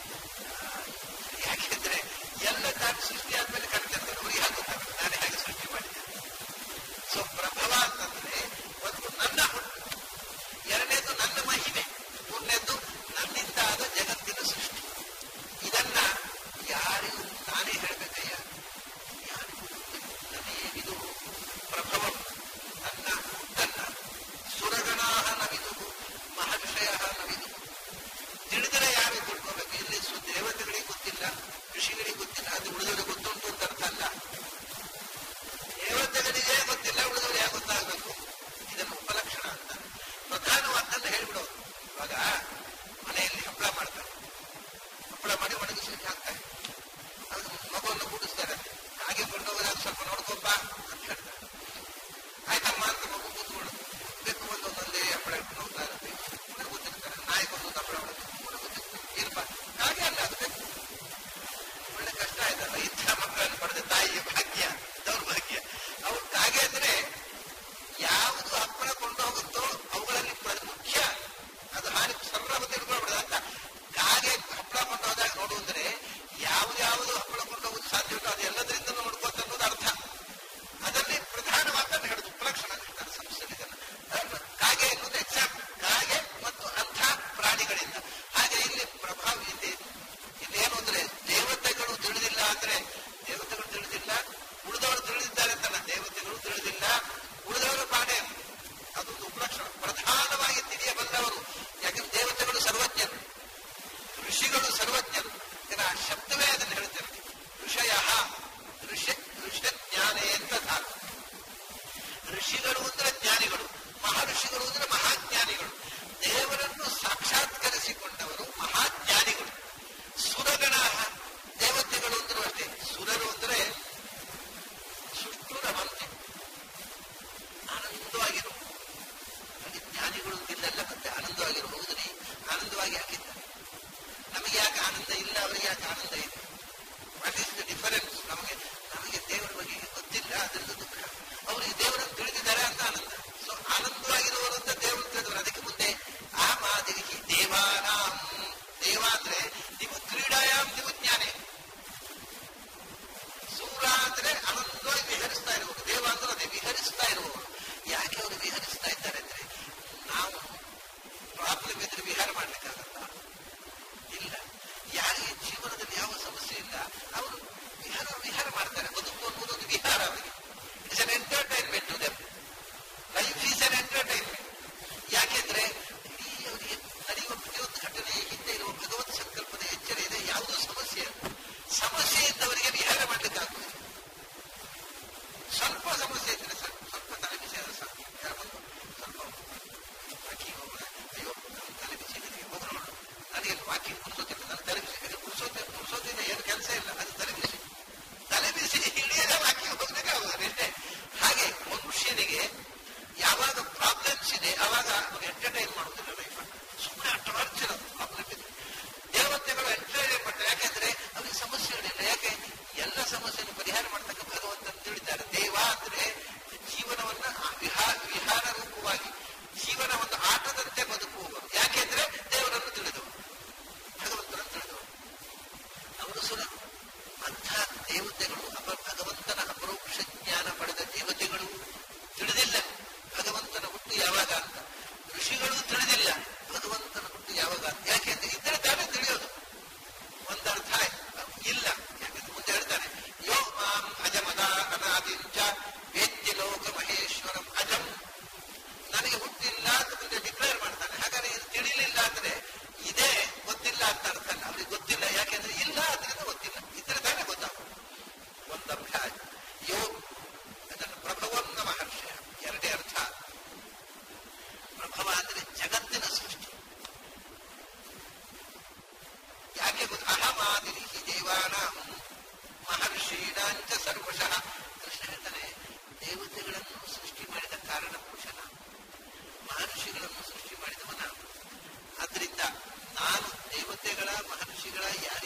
ಯಾಕೆಂದ್ರೆ ಎಲ್ಲ ತಾನು ಸೃಷ್ಟಿ ಆದ್ಮೇಲೆ ಕಣ್ತಿರ್ತಾರೆ ಅವ್ರಿಗೆ ಹಾಕುತ್ತಾರೆ ನಾನೇ ಹಾಗೆ ಸೃಷ್ಟಿ ಮಾಡಿದ್ದೇನೆ ಸೊ ಪ್ರಭವ ಅಂತಂದ್ರೆ ಒಂದು ನನ್ನ ಹುಟ್ಟು ಎರಡನೇದು ನನ್ನ ಮಹಿಮೆ ಮೂರನೇದು ನನ್ನಿಂದಾದ ಜಗತ್ತಿನ ಸೃಷ್ಟಿ ಇದನ್ನ ಯಾರಿಗೂ ನಾನೇ ಹೇಳ್ಬೇಕಯ್ಯ ಯಾರಿಗೂ ಗೊತ್ತಿಲ್ಲ. ನನಗೇನಿದು ಪ್ರಭವಂ ನನ್ನ ಹುಟ್ಟನ್ನ ಸುರಗಣಾಹ ನವಿದು ಮಹರ್ಷಯ ನವಿದು ತಿಳಿದರೆ ಯಾರು ತಿಳ್ಕೋಬೇಕು ಇಲ್ಲಿ ಸು ದೇವತೆಗಳಿಗೆ ಗೊತ್ತಿಲ್ಲ ಋಷಿಗಳಿಗೆ ಗೊತ್ತಿಲ್ಲ ಅದು ಉಳಿದವರಿಗೆ ಗೊತ್ತುಂಟು ಅಂತ ಅರ್ಥ ಅಲ್ಲ ದೇವತೆಗಳಿಗೆ ಗೊತ್ತಿಲ್ಲ ಉಳಿದವರು ಯಾಕೆ ಗೊತ್ತಾಗಬೇಕು ಇದನ್ನು ಉಪಲಕ್ಷಣ ಅಂತ ಪ್ರಧಾನವಾದ್ದನ್ನು ಹೇಳ್ಬಿಡೋದು ಇವಾಗ ಮನೆಯಲ್ಲಿ ಹಪ್ಪಳ ಮಾಡ್ತಾರೆ ಹಪ್ಪಳ ಮಾಡಿ ಒಣಗಿಸ್ಲಿಕ್ಕೆ ಹಾಕ್ತಾರೆ ಅದು ಮಗುವನ್ನು ಕೂಡಿಸ್ತಾರೆ ಹಾಗೆ ಕೊಂಡೋಗೋದಾಗ ಸ್ವಲ್ಪ ನೋಡ್ಕೊಪ್ಪ ಅಂತ ಹೇಳ್ತಾರೆ ಆಯ್ತಮ್ಮ ಅಂತ ಮಗು ಕೂತ್ಕೊಳ್ಳೋದು ಬೇಕು ಒಂದೊಂದೊಂದೇ ಹಪ್ಪಳ ಇಟ್ಕೊಂಡು ಹೋಗ್ತಾ ಇರುತ್ತೆ ಪುನಃ ಗೊತ್ತಿರ್ತಾರೆ ನಾಯಕೊಂದೊಂದು ಹಪ್ಪಳ ಹೊಡೆದು ಪುನಃ ಗೊತ್ತಿರ್ತಾರೆ ಏನಪ್ಪ ಹಾಗೆ ಅಲ್ಲ ಅದು ಬೇಕು ಒಳ್ಳೆ ಕಷ್ಟ ಆಯ್ತಲ್ಲ ಇಂಥ ಮಕ್ಕಳನ್ನು ಪಡೆದ ತಾಯಿಯ ಭಾಗ್ಯ ದೌರ್ಭಾಗ್ಯ ಅವ್ರು ಹಾಗೆ ಅಂದ್ರೆ ಯಾವುದು ಹಪ್ಪಳ ಕೊಂಡು ಹೋಗುತ್ತೋ ಅವುಗಳಲ್ಲಿ ಪ್ರ- ಮುಖ್ಯ ಅದು ಹಾನಿ ಸರ್ವ ತಿಳ್ಕೊಳ್ಬಿಡೋದು ಅಂತ ಕಾಗೆ ಹಪ್ಪಳ ಕೊಂಡು ಹೋದಾಗ ನೋಡುವುದ್ರೆ ಯಾವ್ದ್ಯಾವುದು ಹಪ್ಪಳ ಕೊಂಡು ಹೋಗೋದು ಸಾಧ್ಯ ಉಂಟು ಅದು ಎಲ್ಲದರಿಂದ ನೋಡ್ಕೋತ ಅನ್ನೋದು ಅರ್ಥ ಅದರಲ್ಲಿ ಪ್ರಧಾನವಾದನ್ನು ಹೇಳುದು ಉಪಲಕ್ಷಣ ಹೇಳ್ತಾರೆ ಸಂಸ್ಕೃತಿಗನ್ನ ಅದನ್ನು ಕಾಗೆ ಎನ್ನುವುದು ಎಕ್ಸಾಂಪಲ್ ಕಾಗೆ ಮತ್ತು ಅಂಥ ಪ್ರಾಣಿಗಳಿಂದ ಹಾಗೆ ಇಲ್ಲಿ ಪ್ರಭಾವ ಇದೆ ಇಲ್ಲೇನು ಅಂದ್ರೆ ದೇವತೆಗಳು ತಿಳಿದಿಲ್ಲ ಅಂದ್ರೆ ದೇವತೆಗಳು ತಿಳಿದಿಲ್ಲ ಉಳಿದವರು ತಿಳಿದಿದ್ದಾರೆ ಅಂತಲ್ಲ ದೇವತೆಗಳು ತಿಳಿದಿಲ್ಲ ಉಳಿದವರು ಪಾಡೆ ಅದೊಂದು ಉಪಲಕ್ಷಣ ಪ್ರಧಾನವಾಗಿ ತಿಳಿಯಬಲ್ಲವರು ಯಾಕಂದ್ರೆ ದೇವತೆಗಳು ಸರ್ವಜ್ಞರು ಋಷಿಗಳು ಸರ್ವಜ್ಞರು ಇದರ ಶಬ್ದವೇ ಅದನ್ನು ಹೇಳ್ತಾರೆ ಋಷಯ ಋಷಿ ಋಷ ಜ್ಞಾನೇ ಅಂತ ಧಾತು ಋಷಿಗಳು ಅಂದ್ರೆ ಜ್ಞಾನಿಗಳು ಮಹರ್ಷಿಗಳು ಅಂದ್ರೆ ಮಹಾಜ್ಞಾನಿಗಳು ದೇವರನ್ನು ಸಾಕ್ಷಾತ್ಕರಿಸಿಕೊಂಡವರು ಮಹಾಜ್ಞಾನಿಗಳು ಸುರಗಣ ದೇವತೆಗಳು ಅಂದ್ರೂ ಅಷ್ಟೇ ಸುರರು ಅಂದ್ರೆ ಸುಷ್ಟುರವಂತೆ ಆನಂದವಾಗಿರು ಹಾಗೆ ಜ್ಞಾನಿಗಳು ಇಲ್ಲೆಲ್ಲ ಮತ್ತೆ ಆನಂದವಾಗಿರು ಹೌದ್ರಿ ಆನಂದವಾಗಿ ಹಾಕಿದ್ದಾರೆ ನಮಗೆ ಯಾಕೆ ಆನಂದ ಇಲ್ಲ ಅವರಿಗೆ ಯಾಕೆ ಆನಂದ ಇದೆ ವಾಟ್ ಈಸ್ ದ ಡಿಫರೆನ್ಸ್ ನಮಗೆ ನಮಗೆ ದೇವರ ಬಗ್ಗೆ ಗೊತ್ತಿಲ್ಲ ಅದರಿಂದ ದುಃಖ ಅವರಿಗೆ ದೇವರನ್ನು ತಿಳಿದಿದ್ದಾರೆ ಅಂತ ಆನಂದ ಸೊ ಆನಂದವಾಗಿರುವರು ಅಂತ ದೇವರು ತಿಳಿದವರು ಅದಕ್ಕೆ ಮುಂದೆ ಆ ಮಾದಿರಿ ದೇವಾನಾಂ ದೇವ ಅಂದ್ರೆ ನೀವು ಕ್ರೀಡಾಯಾಮ್ ನೀವು ಜ್ಞಾನೇ ಸೂರ ಅಂದ್ರೆ ಆನಂದವಾಗಿ ವಿಹರಿಸ್ತಾ ಇರುವರು ದೇವ ಅಂದ್ರೆ ಅದೇ ವಿಹರಿಸ್ತಾ ಇರುವವರು ಯಾಕೆ ಅವರು ವಿಹರಿಸ್ತಾ ಇದ್ದಾರೆ ಅಂದ್ರೆ ನಾವು ಪ್ರಾಬ್ಲಮ್ ಇದ್ರೆ ವಿಹಾರ ಮಾಡ್ಲಿಕ್ಕಾಗತ್ತಾ ಇಲ್ಲ ಯಾರಿಗೆ ಜೀವನದಲ್ಲಿ ಯಾವ ಸಮಸ್ಯೆ ಇಲ್ಲ ಅವರು ವಿಹಾರ ವಿಹಾರ ಮಾಡ್ತಾರೆ ಬದುಕು ಅನ್ನೋದು ಒಂದು ವಿಹಾರ ಅವರಿಗೆ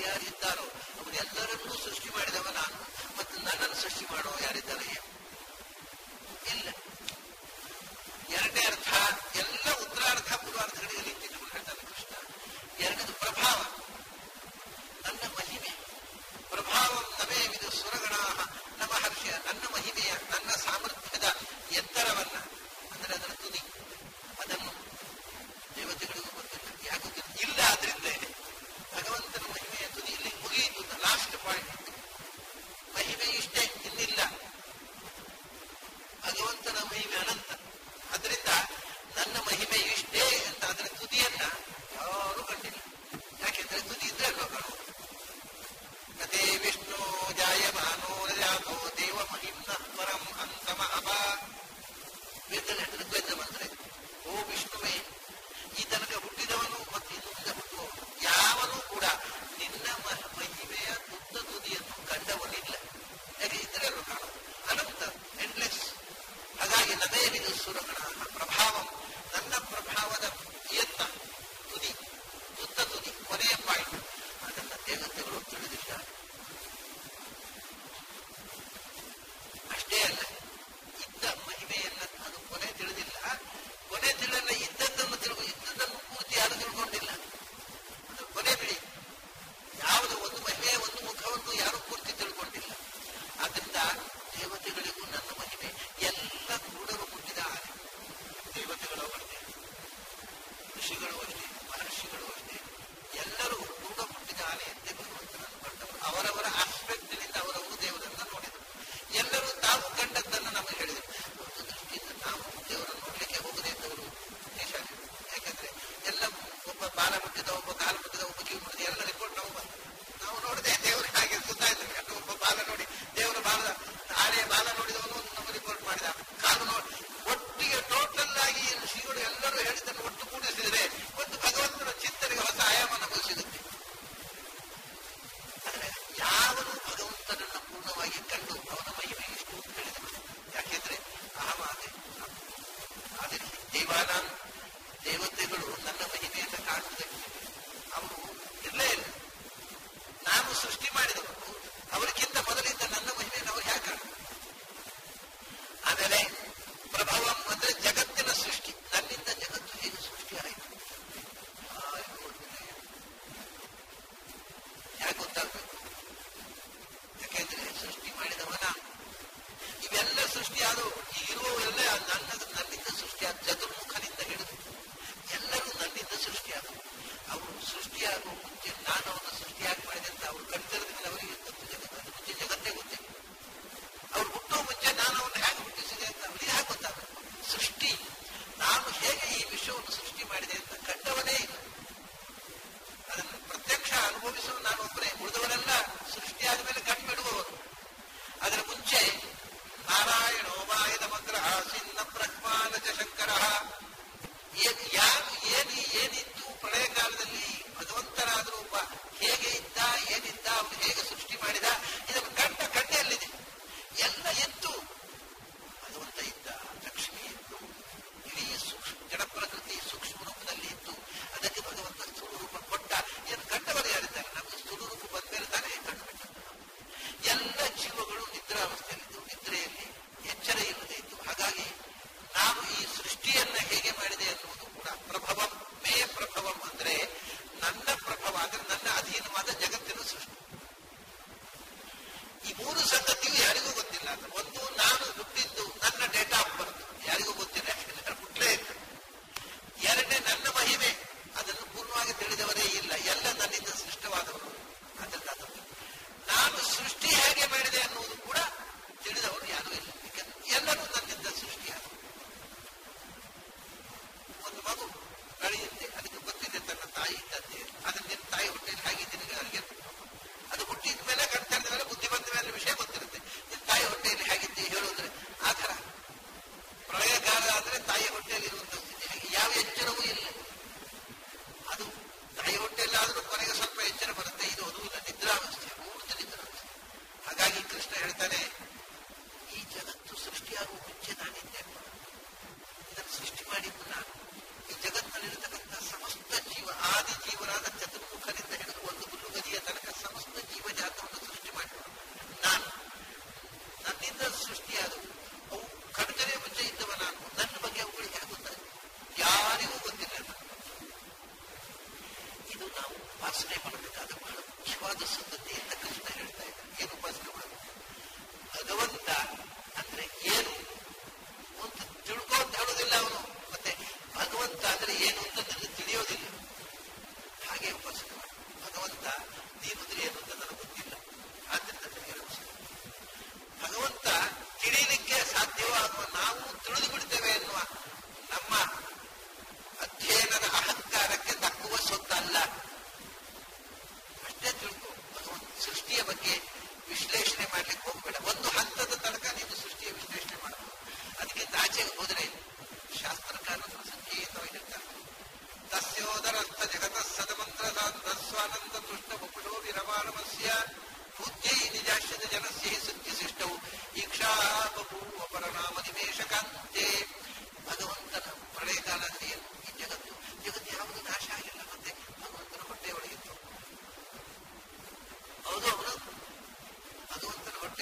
ಯಾರ್ಯಾರಿದ್ದಾರೋ ಅವರೆಲ್ಲರನ್ನೂ ಸೃಷ್ಟಿ ಮಾಡಿದವ ನಾನು ಮತ್ತು ನನ್ನನ್ನು ಸೃಷ್ಟಿ ಮಾಡೋ ಯಾರಿದ್ದಾರೆ ಇಲ್ಲ ಎರಡನೇ ಅರ್ಥ ಎಲ್ಲ ಉತ್ತರಾರ್ಧ ಪೂರ್ವಾರ್ಧಗಳಿಗೆ ನಿಂತಿದ್ದು ಹೇಳ್ತಾನೆ ಕೃಷ್ಣ ಎರಡನೇದು ಪ್ರಭಾವ ನನ್ನ ಮಹಿಮೆ ಪ್ರಭಾವ ನವೇ ವಿದು ಸುರಗಣ ನಮ್ಮ ಹರ್ಷ ನನ್ನ ಮಹಿಮೆಯ ನನ್ನ ಸಾಮರ್ಥ್ಯದ ಎತ್ತರವನ್ನ ಅಂದ್ರೆ ಅದರ ತುದಿ ಅದನ್ನು ದೇವತೆಗಳಿಗೂ ಗೊತ್ತಿಲ್ಲ ಯಾಕೆ ಗೊತ್ತಿಲ್ಲ ಇಲ್ಲ ಆದ್ರಿಂದ ಭಗವಂತನ ಮಹಿಮೆಯ ತುದಿ ಇಲ್ಲಿ ಮುಗಿಯಿತು ಲಾಸ್ಟ್ ಪಾಯಿಂಟ್ ಮಹಿಮೆ ಇಷ್ಟೇ ಇನ್ನಿಲ್ಲ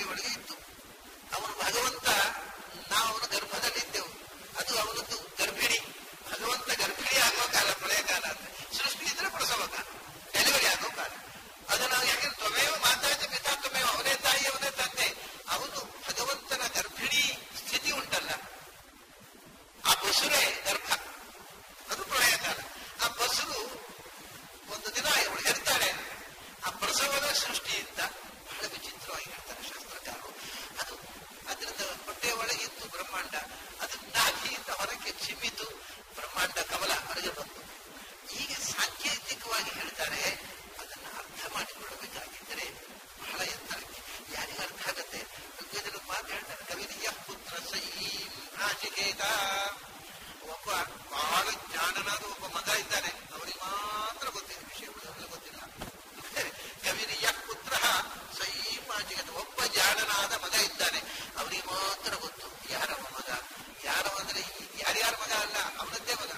ಹೊಟ್ಟೆಯೊಳಗೆ ಇತ್ತು ಅವನು ಭಗವಂತ ನಾವು ಅವನ ಗರ್ಭದಲ್ಲಿದ್ದೆವು ಅದು ಅವನದ್ದು ಗರ್ಭಿಣಿ ಭಗವಂತ ಗರ್ಭಿಣಿ ಆಗೋ ಕಾಲ ಪ್ರಳಯ ಕಾಲ ಅಂತ ಸೃಷ್ಟಿ ಇದ್ರೆ ಪ್ರಸವ ಕಾಲ ಡೆಲಿವರಿ ಆಗೋ ಕಾಲ ಅದು ನಾವು ಯಾಕಂದ್ರೆ ತ್ವಮೇವ ಮಾತಾಜ ಪಿತಾ ತ್ವಮೇವ ಅವನೇ ತಾಯಿ ಅವನೇ ತಂದೆ ಅವನು ಭಗವಂತನ ಗರ್ಭಿಣಿ ಸ್ಥಿತಿ ಉಂಟಲ್ಲ ಆ ಬಸುರೇ ಗರ್ಭ ಅದು ಪ್ರಳಯ ಕಾಲ ಆ ಬಸರು ಒಂದು ದಿನ ಇವಳು ಹೇಳ್ತಾಳೆ ಆ ಪ್ರಸವದ ಸೃಷ್ಟಿಯಿಂದ ಬಹಳ ವಿಚಿತ್ರವಾಗಿ ಹೇಳ್ತಾರೆ ಶಾಸ್ತ್ರಕಾರರು ಅದು ಅದರಿಂದ ಹೊಟ್ಟೆಯ ಒಳಗಿತ್ತು ಬ್ರಹ್ಮಾಂಡ ಅದು ನಾಭಿಯಿಂದ ಹೊರಕ್ಕೆ ಚಿಮ್ಮಿತು ಬ್ರಹ್ಮಾಂಡ ಕಮಲ ಹೊರಗೆ ಬಂತು ಹೀಗೆ ಸಾಂಕೇತಿಕವಾಗಿ ಹೇಳ್ತಾರೆ ಅದನ್ನು ಅರ್ಥ ಮಾಡಿಕೊಳ್ಳಬೇಕಾಗಿದ್ದರೆ ಬಹಳ ಎತ್ತರಕ್ಕೆ ಯಾರಿಗೆ ಅರ್ಥ ಆಗತ್ತೆ ಋಗ್ವೇದದ ಮಾತು ಹೇಳ್ತಾರೆ ಕವಿರಿಯ ಪುತ್ರ ಸೈಂ ರಾಜಕೇತ ಒಬ್ಬ ಬಹಳ ಜ್ಞಾನನಾದ ಒಬ್ಬ ಮಗ ಇದ್ದಾನೆ ಅವರಿಗೆ ಮಾತ್ರ ಗೊತ್ತಿದೆ ವಿಷಯ ಉಳಿದವರಿಗೆ ಗೊತ್ತಿಲ್ಲ ಕವಿರಿಯ ಪುತ್ರ ಸೈಮಾಜಿಕ ಒಬ್ಬ ಜಾಣನಾದ ಮಗ ಇದ್ದಾನೆ ಅವರಿಗೆ ಮಾತ್ರ ಗೊತ್ತು ಯಾರವ ಮಗ ಯಾರವ ಅಂದ್ರೆ ಯಾರ್ಯಾರ ಮಗ ಅಲ್ಲ ಅವನದ್ದೇ ಮಗ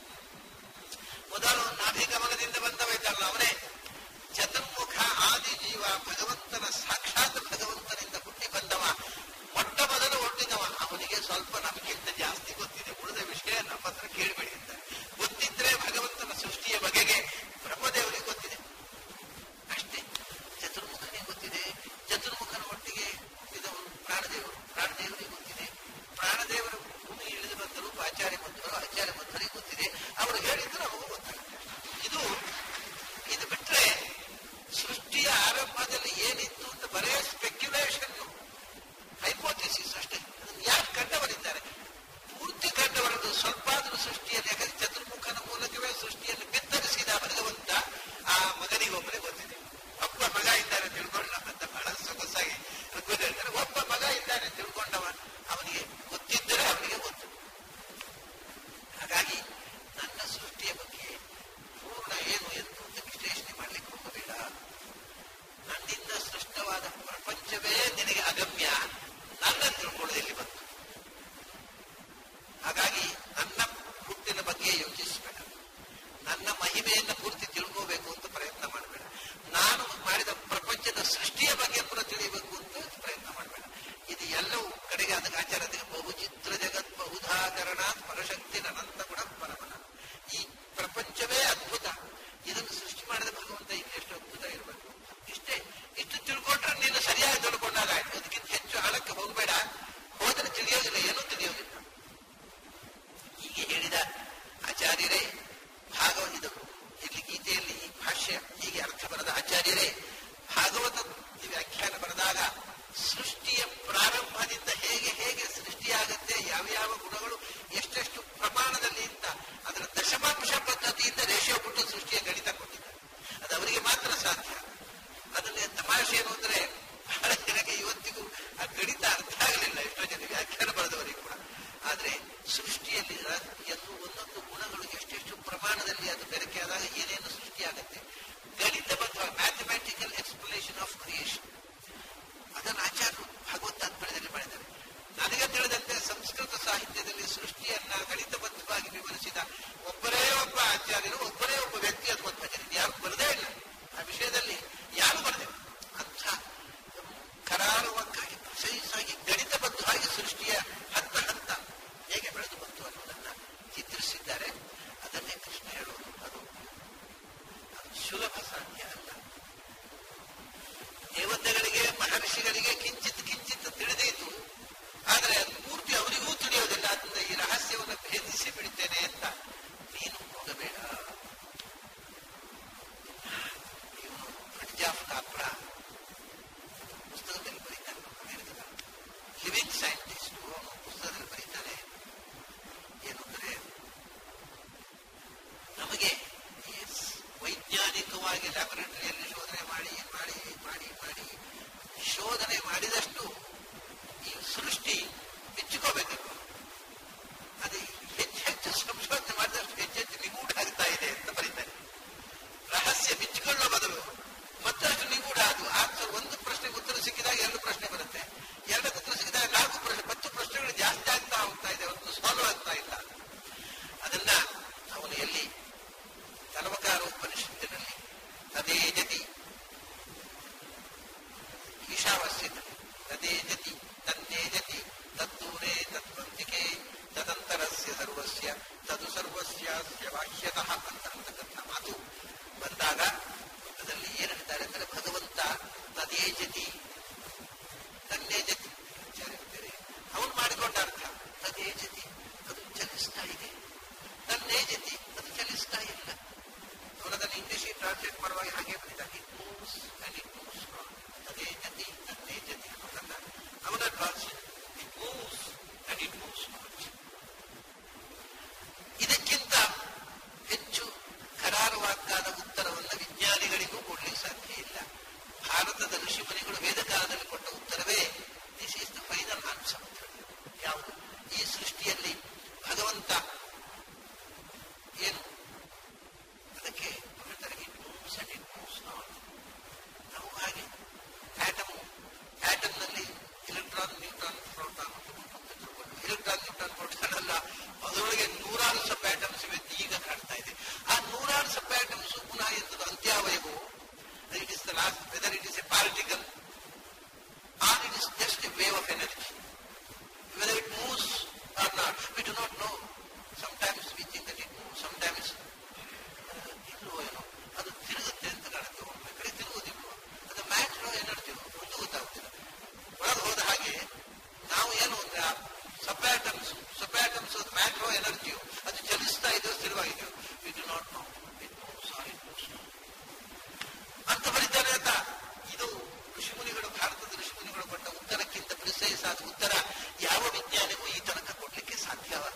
ಮೊದಲು ನಾಭಿಗಮನದಿಂದ ಬಂದವ ಇದ್ದಲ್ಲ ಅವನೇ ಚತುರ್ಮುಖ ಆದಿ ಜೀವ ಭಗವಂತನ ಸಾಕ್ಷಾತ್ ಭಗವಂತನಿಂದ ಹುಟ್ಟಿ ಬಂದವ ಮೊಟ್ಟ ಮೊದಲು ಹುಟ್ಟಿದವ ಅವನಿಗೆ ಸ್ವಲ್ಪ ನಮಗಿಂತ ಜಾಸ್ತಿ ಗೊತ್ತಿದೆ ಉಳಿದ ವಿಷಯ ನಮ್ಮ ಹತ್ರ ಕೇಳಬೇಡಿ ಅಂತ ಗೊತ್ತಿದ್ರೆ ಭಗವಂತನ ಸೃಷ್ಟಿಯ ಬಗೆಗೆ ಬ್ರಹ್ಮದೇವರಿಗೆ ಗೊತ್ತಿದೆ ಅಷ್ಟೇ ಚತುರ್ಮುಖನಿಗೆ ಗೊತ್ತಿದೆ ಚತುರ್ಮುಖನ ಒಟ್ಟಿಗೆ ಹುಟ್ಟಿದವರು ಪ್ರಾಣದೇವರು ಪ್ರಾಣದೇವರಿಗೆ ಗೊತ್ತಿದೆ ಪ್ರಾಣದೇವರು ಭೂಮಿ ಇಳಿದು ಬಂದರು ಆಚಾರ್ಯ ಮಧ್ವರು ಆಚಾರ್ಯ ಮಧ್ವರಿಗೆ ಗೊತ್ತಿದೆ ಅವರು ಹೇಳಿದ್ರು ನಮಗೂ ಗೊತ್ತಾಗುತ್ತೆ ಇದು ಇದು ಬಿಟ್ರೆ ಸೃಷ್ಟಿಯ ಆರಂಭದಲ್ಲಿ ಏನಿತ್ತು ಅಂತ ಬರೇ ಸ್ಪೆಕ್ಯುಲೇಷನ್ ಹೈಪೋಥಿಸಿಸ್ ಅಷ್ಟೇ ಅದನ್ನು ಯಾರು ಕಂಡವರಿದ್ದಾರೆ ಪೂರ್ತಿ ಕಂಡವರದು ಸ್ವಲ್ಪ ಆದರೂ ಸೃಷ್ಟಿಯಲ್ಲಿ ಯಾಕಂದ್ರೆ ಚತುರ್ಮುಖನ ಮೂಲಕವೇ ಸೃಷ್ಟಿಯನ್ನು ಬಿತ್ತರಿಸಿದ ಭಗವಂತ ಆ ಮಗನಿಗೊಬ್ಬನೇ ಗೊತ್ತಿದೆ ಒಬ್ಬ ಮಗ ಇದ್ದಾನೆ ತಿಳ್ಕೊಳ್ಳ ಅಂತ ಬಹಳ ಸೊಗಸಾಗಿ ಋಗ್ವೇದ ಹೇಳ್ತಾರೆ ಒಬ್ಬ ಮಗ ಇದ್ದಾನೆ ತಿಳ್ಕೊಂಡವ ಅವನಿಗೆ ಗೊತ್ತಿದ್ದರೆ ಅವನಿಗೆ ಗೊತ್ತು ಹಾಗಾಗಿ ನನ್ನ ಸೃಷ್ಟಿಯ ಬಗ್ಗೆ ಪೂರ್ಣ ಏನು ಎಂದು ಅಂತ ವಿಶ್ಲೇಷಣೆ ಮಾಡ್ಲಿಕ್ಕೆ ಹೋಗಬೇಡ ನನ್ನಿಂದ ಸೃಷ್ಟವಾದ ಪ್ರಪಂಚವೇ ನಿನಗೆ ಅಗಮ್ಯ ನನ್ನ ತಿಳ್ಕೊಳ್ಳೋದಿಲ್ಲಿ ಬಂತು ಹಾಗಾಗಿ ನನ್ನ ಹುಟ್ಟಿನ ಬಗ್ಗೆ ಯೋಚಿಸಬೇಡ ನನ್ನ ಮಹಿಮೆಯನ್ನು ಪೂರ್ತಿ ತಿಳ್ಕೋಬೇಕು ಅಂತ ಪ್ರಯತ್ನ ಮಾಡಬೇಡ ನಾನು ಮಾಡಿದ ಪ್ರಪಂಚದ ಸೃಷ್ಟಿಯ ಬಗ್ಗೆ ಪುನಃ ತಿಳಿಯಬೇಕು ಅಂತ ಪ್ರಯತ್ನ ಮಾಡಬೇಡ ಇದು ಎಲ್ಲವೂ ಕಡೆಗೆ ಅದಕ್ಕೆ ಆಚಾರ್ಯ ಬಹುಚಿತ್ರ ಜಗತ್ ಬಹುಧಾಕರಣ ಪರಶಕ್ತಿ ಅನಂತ ಗುಣ ಪರಮನ ಈ ಪ್ರಪಂಚವೇ ಅದ್ಭುತ ಇದನ್ನು ಸೃಷ್ಟಿ ಮಾಡಿದ ಭಗವಂತ ಇನ್ನೆಷ್ಟು ಅದ್ಭುತ ಇರಬೇಕು ಇಷ್ಟೇ ಇಷ್ಟು ತಿಳ್ಕೊಂಡ್ರೆ ನೀನು ಸರಿಯಾಗಿ ತಿಳ್ಕೊಂಡಾಗ ಆಯ್ತು ಅದಕ್ಕಿಂತ ಹೆಚ್ಚು ಆಳಕ್ಕೆ ಹೋಗಬೇಡ ಹೋದರೆ ತಿಳಿಯೋದಿಲ್ಲ ಏನೂ ತಿಳಿಯೋದಿಲ್ಲ ಹೀಗೆ ಹೇಳಿದ ಆಚಾರ್ಯರೇ ಭಾಗವತಿದರು ಇಲ್ಲಿ ಗೀತೆಯಲ್ಲಿ ಈ ಭಾಷ್ಯ ಹೀಗೆ ಅರ್ಥ ಬರೆದ ಆಚಾರ್ಯರೇ ಭಾಗವತ ವ್ಯಾಖ್ಯಾನ ಬರೆದಾಗ ಸೃಷ್ಟಿಯ ಪ್ರಾರಂಭದಿಂದ ಹೇಗೆ ಹೇಗೆ ಸೃಷ್ಟಿಯಾಗತ್ತೆ ಯಾವ್ಯಾವ ಗುಣಗಳು ಎಷ್ಟೆಷ್ಟು ಪ್ರಮಾಣದಲ್ಲಿ ಅಂತ ಅದರ ದಶಮಾಂಶ ಪದ್ಧತಿಯಿಂದ ರೇಷಿಯೋ ಬಿಟ್ಟು ಸೃಷ್ಟಿಯ ಗಣಿತ ಕೊಟ್ಟಿದ್ದಾರೆ ಅದು ಅವರಿಗೆ ಮಾತ್ರ ಸಾಧ್ಯ ಅದನ್ನ ತಮಾಷೆ ಏನು ಅಂದ್ರೆ ಬಹಳ ಜನಕ್ಕೆ ಇವತ್ತಿಗೂ ಆ ಗಣಿತ ಅರ್ಥ ಆಗಲಿಲ್ಲ ಎಷ್ಟೋ ಜನ ವ್ಯಾಖ್ಯಾನ ಬರೆದವರಿಗೆ ಕೂಡ ಆದ್ರೆ ಸೃಷ್ಟಿಯಲ್ಲಿ ಎಂದು ಒಂದೊಂದು ಗುಣಗಳು ಎಷ್ಟೆಷ್ಟು ಪ್ರಮಾಣದಲ್ಲಿ ಅದು ಬೆರಕೆ ಆದಾಗ ಏನೇನು ಸೃಷ್ಟಿಯಾಗತ್ತೆ ಗಣಿತಬದ್ಧ ಮ್ಯಾಥಮೆಟಿಕಲ್ ಎಕ್ಸ್ಪ್ಲನೇಷನ್ ಆಫ್ ಕ್ರಿಯೇಷನ್ ಅದನ್ನು ಆಚಾರ್ಯರು ಭಗವತ್ ತಾತ್ಪರ್ಯದಲ್ಲಿ ಮಾಡಿದ್ದಾರೆ ನನಗೆ ತಿಳಿದಂತೆ ಸಂಸ್ಕೃತ ಸಾಹಿತ್ಯದಲ್ಲಿ ಸೃಷ್ಟಿಯನ್ನ ಗಣಿತಬದ್ಧವಾಗಿ ವಿವರಿಸಿದ ಒಬ್ಬರೇ ಒಬ್ಬ ಆಚಾರ್ಯರು ಒಬ್ಬರೇ ಒಬ್ಬ ವ್ಯಕ್ತಿ ಅಥವಾ ಭಜನೆ ಯಾರು ಬರದೇ ಇಲ್ಲ ಆ ವಿಷಯದಲ್ಲಿ ಯಾರು ಬರದೆ ಅಂಥ ಕರಾರುವಕ್ಕಾಗಿ ಸಹಿಸಾಗಿ ಗಣಿತಬದ್ಧವಾಗಿ ಸೃಷ್ಟಿಯ ಹಂತ ಹಂತ ಹೇಗೆ ಬೆಳೆದು ಬಂತು ಅನ್ನೋದನ್ನ ಚಿತ್ರಿಸಿದ್ದಾರೆ ಅದನ್ನೇ ಕೃಷ್ಣ ಹೇಳುವುದು ಅದು ಅದು ಸುಲಭ ಸಾಧ್ಯ ಅಲ್ಲ ದೇವತೆಗಳಿಗೆ ಮಹರ್ಷಿಗಳಿಗೆ ಕಿಂಚಿತ್ ಕಿಂಚಿತ್ ತಿಳಿದೀತು ಆದರೆ ಅದು ಪೂರ್ತಿ ಅವರಿಗೂ ತಿಳಿಯೋದಿಲ್ಲ ಅದರಿಂದ ಈ ರಹಸ್ಯವನ್ನು ಭೇದಿಸಿ ಬಿಡ್ತೇನೆ ಅಂತ ನೀನು ಹೋಗಬೇಡ ಇವನು ಅಡ್ಜಾಫ್ ಕಾಪ್ರ ಪುಸ್ತಕದಲ್ಲಿ ಬರೀತಾನೆ ಅಮೆರಿಕದ ಲಿವಿಂಗ್ ಸೈಂಟಿಸ್ಟ್ ಅವನು ಪುಸ್ತಕದಲ್ಲಿ ಬರೀತಾನೆ ಏನು ಅಂದರೆ ನಮಗೆ ಈ ವೈಜ್ಞಾನಿಕವಾಗಿ ಲ್ಯಾಬೊರೇಟರಿಯಲ್ಲಿ ಶೋಧನೆ ಮಾಡಿ ಮಾಡಿ ಮಾಡಿ ಮಾಡಿ ಶೋಧನೆ ಮಾಡಿದಷ್ಟು ಈ ಸೃಷ್ಟಿ ಬಿಚ್ಚಿಕೋಬೇಕಲ್ವ ಅದು ಹೆಚ್ಚು ಹೆಚ್ಚು ಸಂಶೋಧನೆ ಮಾಡಿದಷ್ಟು ಹೆಚ್ಚೆಚ್ಚು ನಿಗೂಢ ಆಗ್ತಾ ಇದೆ ಅಂತ ಬರೀತಾರೆ ರಹಸ್ಯ ಬಿಚ್ಚಿಕೊಳ್ಳೋ ಬದಲು ಮತ್ತಷ್ಟು ನಿಗೂಢ ಅದು ಆಗ ಒಂದು ಪ್ರಶ್ನೆಗೆ ಉತ್ತರ ಸಿಕ್ಕಿದಾಗ ಎರಡು ಪ್ರಶ್ನೆ ಬರುತ್ತೆ ಎರಡಕ್ಕೆ ಉತ್ತರ ಸಿಕ್ಕಿದಾಗ ನಾಲ್ಕು ಪ್ರಶ್ನೆ ಹತ್ತು ಪ್ರಶ್ನೆಗಳು ಜಾಸ್ತಿ ಆಗ್ತಾ ಹೋಗ್ತಾ ಇದೆ ಒಂದು ಸಾಲ್ವ್ ಆಗ್ತಾ ಇಲ್ಲ ಅದನ್ನ ಅವನು ಎಲ್ಲಿ ತಲವಕಾರ ಉಪನಿಷತ್ತಿನಲ್ಲಿ ತದೇ ಜತಿ ಈಶಾವಾಸ್ಯದಲ್ಲಿ ಋಷಿಮುನಿಗಳು ವೇದಕಾಲದಲ್ಲಿ ಕೊಟ್ಟ ಉತ್ತರವೇ this is the final answer ಯಾವುದು ಈ ಸೃಷ್ಟಿಯಲ್ಲಿ ಭಗವಂತ ಏನು ಅದಕ್ಕೆ ಹೇಳ್ತಾರೆ it moves and it moves not ನಾವು ಹಾಗೆ ಆಟಮ್ ಆಟಮ್ನಲ್ಲಿ electron neutron proton electron neutron proton ಅಲ್ಲ ಅದರೊಳಗೆ ನೂರಾರು ಸಬ್ ಆಟಮ್ಸ್ ಇವೆ ಅಂತ ಈಗ ಕಾಣ್ತಾ ಇದೆ ಆ ನೂರಾರು ಸಬ್ ಆಟಮ್ಸ್ ಪುನಃ ಎಂತದ್ದು ಅಂತ್ಯಾವಯವು it is the last whether it is a particle or it is just a wave of energy whether it moves or not, we do not know. Sometimes we think that it moves, sometimes uh, ಇಲ್ವೋ ಏನೋ ಅದು ತಿರುಗುತ್ತೆ ಅಂತ ಕಾಣುತ್ತೆ ಒಮ್ಮೆ ಕಡೆ ತಿರುಗುವುದಿಲ್ವೋ ಅದು ಮ್ಯಾಚ್ನೋ ಎನರ್ಜಿ ಒಂದು ಗೊತ್ತಾಗುತ್ತಿಲ್ಲ ಒಳಗೆ ಹೋದ ಹಾಗೆ ನಾವು ಏನು ಅಂದ್ರೆ ಸಬ್ಯಾಟಮ್ಸ್ ಸಬ್ಯಾಟಮ್ಸ್ ಮ್ಯಾಟ್ರೋ ಎನರ್ಜಿಯು ಅದು ಚಲಿಸ್ತಾ ಇದೆಯೋ ಸ್ಥಿರವಾಗಿದೆಯೋ we do not know it moves or it moves ಅಂತ ಬರೀತಾರೆ ಅಂತ ಇದು ಋಷಿಮುನಿಗಳು ಭಾರತದ ಋಷಿಮುನಿಗಳು ಕೊಟ್ಟ ಉತ್ತರಕ್ಕಿಂತ ಪ್ರಿಸೈಸ್ ಆದ ಉತ್ತರ ಯಾವ ವಿಜ್ಞಾನಿಗೂ ಈ ತನಕ ಕೊಡ್ಲಿಕ್ಕೆ ಸಾಧ್ಯವ